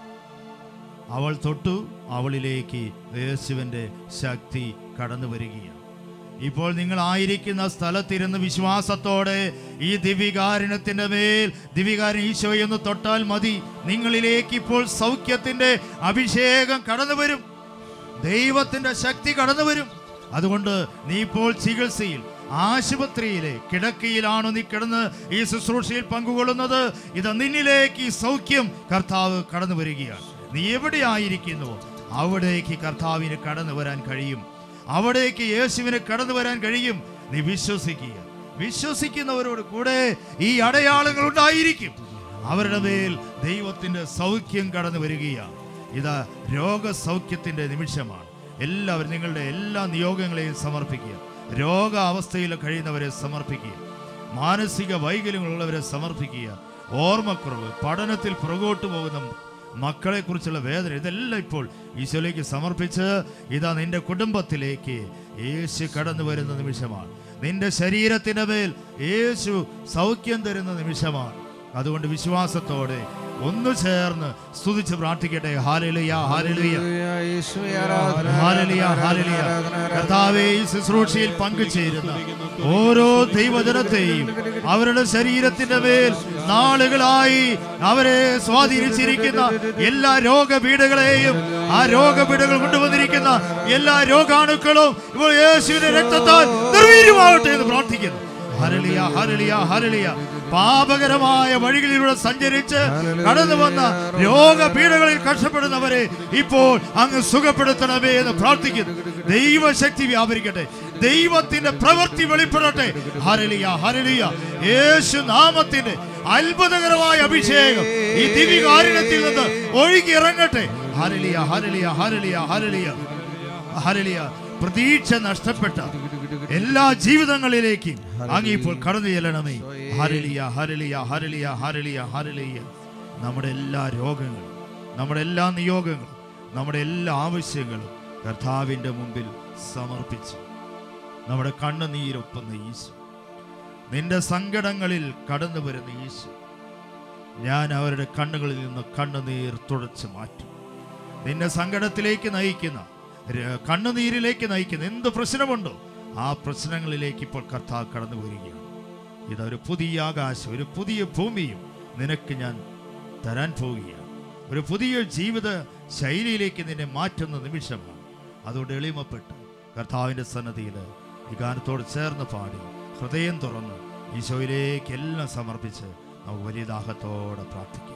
അവൾ തൊട്ടു അവളിലേക്ക് യേശുവിൻ്റെ ശക്തി കടന്നു വരികയാണ് ഇപ്പോൾ നിങ്ങൾ ആയിരിക്കുന്ന സ്ഥലത്തിരുന്ന് വിശ്വാസത്തോടെ ഈ ദിവികാരുണ്യത്തിന്റെ മേൽ ദിവികാരൻ ഈശോയെന്ന് തൊട്ടാൽ മതി നിങ്ങളിലേക്ക് ഇപ്പോൾ സൗഖ്യത്തിന്റെ അഭിഷേകം കടന്നു വരും ദൈവത്തിന്റെ ശക്തി കടന്നു വരും അതുകൊണ്ട് നീ ഇപ്പോൾ ചികിത്സയിൽ ആശുപത്രിയിലെ കിടക്കയിലാണോ നീ കിടന്ന് ഈ ശുശ്രൂഷയിൽ പങ്കുകൊള്ളുന്നത് ഇത് നിന്നിലേക്ക് ഈ സൗഖ്യം കർത്താവ് കടന്നു വരികയാണ് നീ എവിടെയായിരിക്കുന്നുവോ അവിടേക്ക് കർത്താവിന് കടന്നു വരാൻ കഴിയും അവിടേക്ക് യേശുവിന് കടന്നു വരാൻ കഴിയും നീ വിശ്വസിക്കുക വിശ്വസിക്കുന്നവരോട് കൂടെ ഈ അടയാളങ്ങൾ ഉണ്ടായിരിക്കും അവരുടെ മേൽ ദൈവത്തിന്റെ സൗഖ്യം കടന്നു വരികയാണ് ഇതാ രോഗസൗഖ്യത്തിന്റെ നിമിഷമാണ് എല്ലാവരും നിങ്ങളുടെ എല്ലാ നിയോഗങ്ങളെയും സമർപ്പിക്കുക രോഗാവസ്ഥയിൽ കഴിയുന്നവരെ സമർപ്പിക്കുക മാനസിക വൈകല്യങ്ങളുള്ളവരെ സമർപ്പിക്കുക ഓർമ്മക്കുറവ് പഠനത്തിൽ പുറകോട്ട് പോകുന്ന മക്കളെ കുറിച്ചുള്ള വേദന ഇതെല്ലാം ഇപ്പോൾ ഈശോയിലേക്ക് സമർപ്പിച്ച് ഇതാ നിന്റെ കുടുംബത്തിലേക്ക് യേശു കടന്നു വരുന്ന നിമിഷമാണ് നിന്റെ ശരീരത്തിന്റെ മേൽ യേശു സൗഖ്യം തരുന്ന നിമിഷമാണ് അതുകൊണ്ട് വിശ്വാസത്തോടെ ഒന്നു ചേർന്ന് സ്തുതിച്ച് പ്രാർത്ഥിക്കട്ടെ ഹാലലുയ ഹാലലുയ യേശുവേ ആരാധന ഹാലലിയ, ഹാലലിയ. കർത്താവേ ഈ ശുശ്രൂഷയിൽ പങ്കുചേരുന്ന ഓരോ ദൈവജനത്തെയും അവരുടെ ശരീരത്തിന്റെ മേൽ നാളുകളായി അവരെ സ്വാധീനിച്ചിരിക്കുന്ന എല്ലാ രോഗപീഠകളെയും ആ രോഗപീഠകൾ കൊണ്ടുവന്നിരിക്കുന്ന എല്ലാ രോഗാണുക്കളും ഇപ്പോൾ യേശുവിന്റെ രക്തത്താൽ നിർവീര്യമാവട്ടെ എന്ന് പ്രാർത്ഥിക്കുന്നു ഹരളിയ ഹരളിയ ഹരളിയ പാപകരമായ വഴികളിലൂടെ സഞ്ചരിച്ച് കടന്നു വന്ന രോഗപീഠകളിൽ കഷ്ടപ്പെടുന്നവരെ ഇപ്പോൾ അങ്ങ് സുഖപ്പെടുത്തണമേ എന്ന് പ്രാർത്ഥിക്കുന്നു ദൈവശക്തി വ്യാപരിക്കട്ടെ ദൈവത്തിന്റെ പ്രവൃത്തി വെളിപ്പെടട്ടെ ഹരളിയ ഹരളിയ യേശു നാമത്തിന്റെ അത്ഭുതകരമായ അഭിഷേകം ഈ ദിവ്യകാരുണ്യത്തിൽ നിന്ന് ഒഴുകി ഇറങ്ങട്ടെ ഹരളിയ ഹരളിയ ഹരളിയ ഹരളിയ ഹരളിയ പ്രതീക്ഷ നഷ്ടപ്പെട്ട എല്ലാ ജീവിതങ്ങളിലേക്കും അങ്ങ് ഇപ്പോൾ കടന്നു ചെല്ലണമേ ഹരളിയ ഹരളിയ ഹരളിയ ഹരളിയ ഹരളിയ നമ്മുടെ എല്ലാ രോഗങ്ങളും നമ്മുടെ എല്ലാ നിയോഗങ്ങളും നമ്മുടെ എല്ലാ ആവശ്യങ്ങളും കർത്താവിൻ്റെ മുമ്പിൽ സമർപ്പിച്ച് നമ്മുടെ കണ്ണുനീരൊപ്പുന്ന ഈശോ നിന്റെ സങ്കടങ്ങളിൽ കടന്നു വരുന്ന ഈശോ ഞാൻ അവരുടെ കണ്ണുകളിൽ നിന്ന് കണ്ണുനീർ തുടച്ചു മാറ്റും നിന്നെ സങ്കടത്തിലേക്ക് നയിക്കുന്ന ര- കണ്ണുനീരിലേക്ക് നയിക്കുന്ന എന്ത് പ്രശ്നമുണ്ടോ ആ പ്രശ്നങ്ങളിലേക്ക് ഇപ്പോൾ കർത്താവ് കടന്നു വരികയാണ് ഇതൊരു പുതിയ ആകാശം ഒരു പുതിയ ഭൂമിയും നിനക്ക് ഞാൻ തരാൻ പോവുകയാണ് ഒരു പുതിയ ജീവിത ശൈലിയിലേക്ക് നിന്നെ മാറ്റുന്ന നിമിഷമാണ് അതുകൊണ്ട് എളിമപ്പെട്ട് കർത്താവിൻ്റെ സന്നദ്ധിയിൽ ഈ ഗാനത്തോട് ചേർന്ന് പാടി ഹൃദയം തുറന്ന് ഈശോയിലേക്ക് എല്ലാം സമർപ്പിച്ച് നമുക്ക് വലിയ ദാഹത്തോടെ പ്രാർത്ഥിക്കാം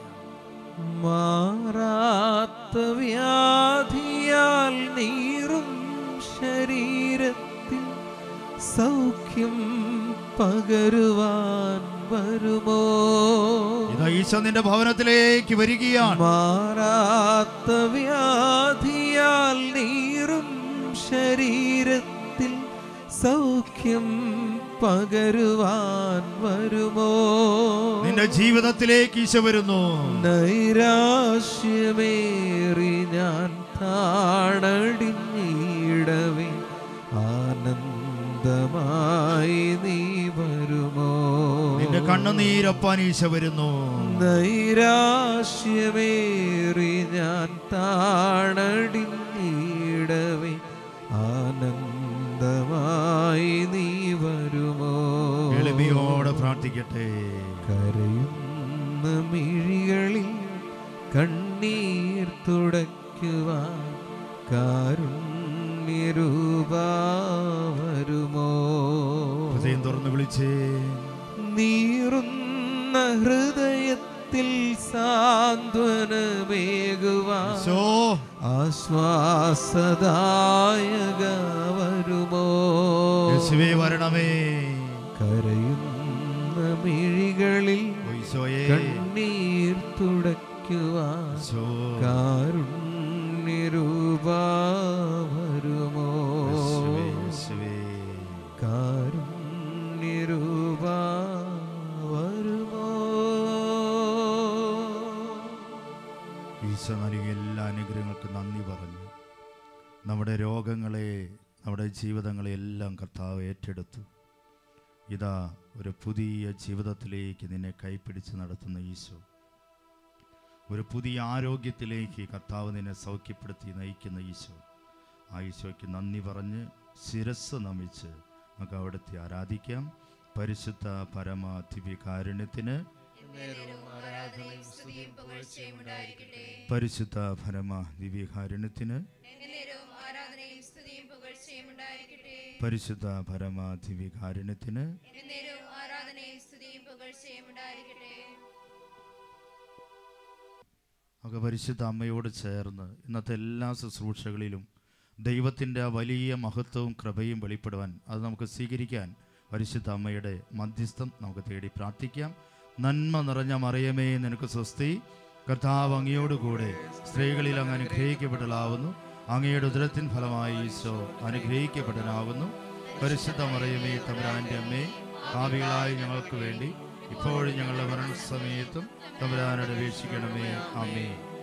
മാറാത്ത വ്യാധിയാൽ നീറും ശരീരത്തിൽ സൗഖ്യം പകരുവാൻ വരുമോ ഇതാ ഈശോ നിന്റെ ഭവനത്തിലേക്ക് വരികയാണ് മാറാത്ത വ്യാധിയാൽ നീറും ശരീരത്തിൽ സൗഖ്യം പകരുവാൻ വരുമോ നിന്റെ ജീവിതത്തിലേക്ക് ഈശോ വരുന്നു നൈരാശ്യമേറി ഞാൻ താണടിഞ്ഞിടവേ ആനന്ദമായി നീ വരുമോ നിന്റെ കണ്ണുനീരപ്പാൻ ഈശോ വരുന്നു നൈരാശ്യമേറി ഞാൻ താണടിഞ്ഞിടവേ ആനന്ദമായി നീ വരുമോ എളിമയോടെ പ്രാർത്ഥിക്കട്ടെ കരയുന്ന മിഴികളിൽ കണ്ണീർ തുടയ്ക്കുവാൻ കാരുണ്യരൂപ വരുമോ ഹൃദയം തുറന്ന് വിളിച്ചേ നീറുന്ന ഹൃദയത്തിൽ സാന്ത്വനമേകുവാൻ ഈശോ ആശ്വാസദായക വരുമോ യേശുവേ വരണമേ കരയുന്ന മിഴികളിൽ ഓ ഈശോയേ കണ്ണീർ തുടയ്ക്കുവാൻ ഈശോ കാരുണ്യരൂപ വരുമോ യേശുവേ യേശുവേ കാരുണ്യരൂപ വരുമോ ഈശോ നൽകിയ എല്ലാ അനുഗ്രഹങ്ങൾക്കും നന്ദി പറഞ്ഞു നമ്മുടെ രോഗങ്ങളെ നമ്മുടെ ജീവിതങ്ങളെ എല്ലാം കർത്താവ് ഏറ്റെടുത്തു ഇതാ ഒരു പുതിയ ജീവിതത്തിലേക്ക് നിന്നെ കൈപ്പിടിച്ച് നടത്തുന്ന ഈശോ ഒരു പുതിയ ആരോഗ്യത്തിലേക്ക് കർത്താവ് നിന്നെ സൗഖ്യപ്പെടുത്തി നയിക്കുന്ന ഈശോ ആ ഈശോയ്ക്ക് നന്ദി പറഞ്ഞ് ശിരസ് നമിച്ച് നമുക്ക് അവിടുത്തെ ആരാധിക്കാം പരിശുദ്ധ പരമ ദിവ്യകാരുണ്യത്തിന് ആരാധനയും സ്തുതിയും പുകഴ്ചയും ഉണ്ടായിരിക്കട്ടെ പരിശുദ്ധ പരമ ദിവ്യകാരുണ്യത്തിന് എന്നേരവും ആരാധനയും സ്തുതിയും പുകഴ്ചയും ഉണ്ടായിരിക്കട്ടെ പരിശുദ്ധ പരമ ദിവ്യകാരുണ്യത്തിന് എന്നേരവും ആരാധനയും സ്തുതിയും പുകഴ്ചയും ഉണ്ടായിരിക്കട്ടെ ഒക്കെ പരിശുദ്ധ അമ്മയോട് ചേർന്ന് ഇന്നത്തെ എല്ലാ ശുശ്രൂഷകളിലും ദൈവത്തിൻ്റെ ആ വലിയ മഹത്വവും കൃപയും വെളിപ്പെടുവാൻ അത് നമുക്ക് സ്വീകരിക്കാൻ പരിശുദ്ധ അമ്മയുടെ മധ്യസ്ഥം നമുക്ക് തേടി പ്രാർത്ഥിക്കാം നന്മ നിറഞ്ഞ മറിയമേ നിനക്ക് സ്വസ്തി കർത്താവ് അങ്ങയോടുകൂടെ സ്ത്രീകളിൽ അങ്ങ് അനുഗ്രഹിക്കപ്പെട്ടതാവുന്നു അങ്ങയുടെ ഉദരത്തിൻ ഫലമായി ഈശോ അനുഗ്രഹിക്കപ്പെട്ടനാകുന്നു പരിശുദ്ധ മറിയമേ തമ്പുരാൻ്റെ അമ്മേ ഭാവികളായി ഞങ്ങൾക്ക് വേണ്ടി ഇപ്പോഴും ഞങ്ങളുടെ മരണസമയത്തും തമ്പുരാനോട് അപേക്ഷിക്കണമേ അമ്മേ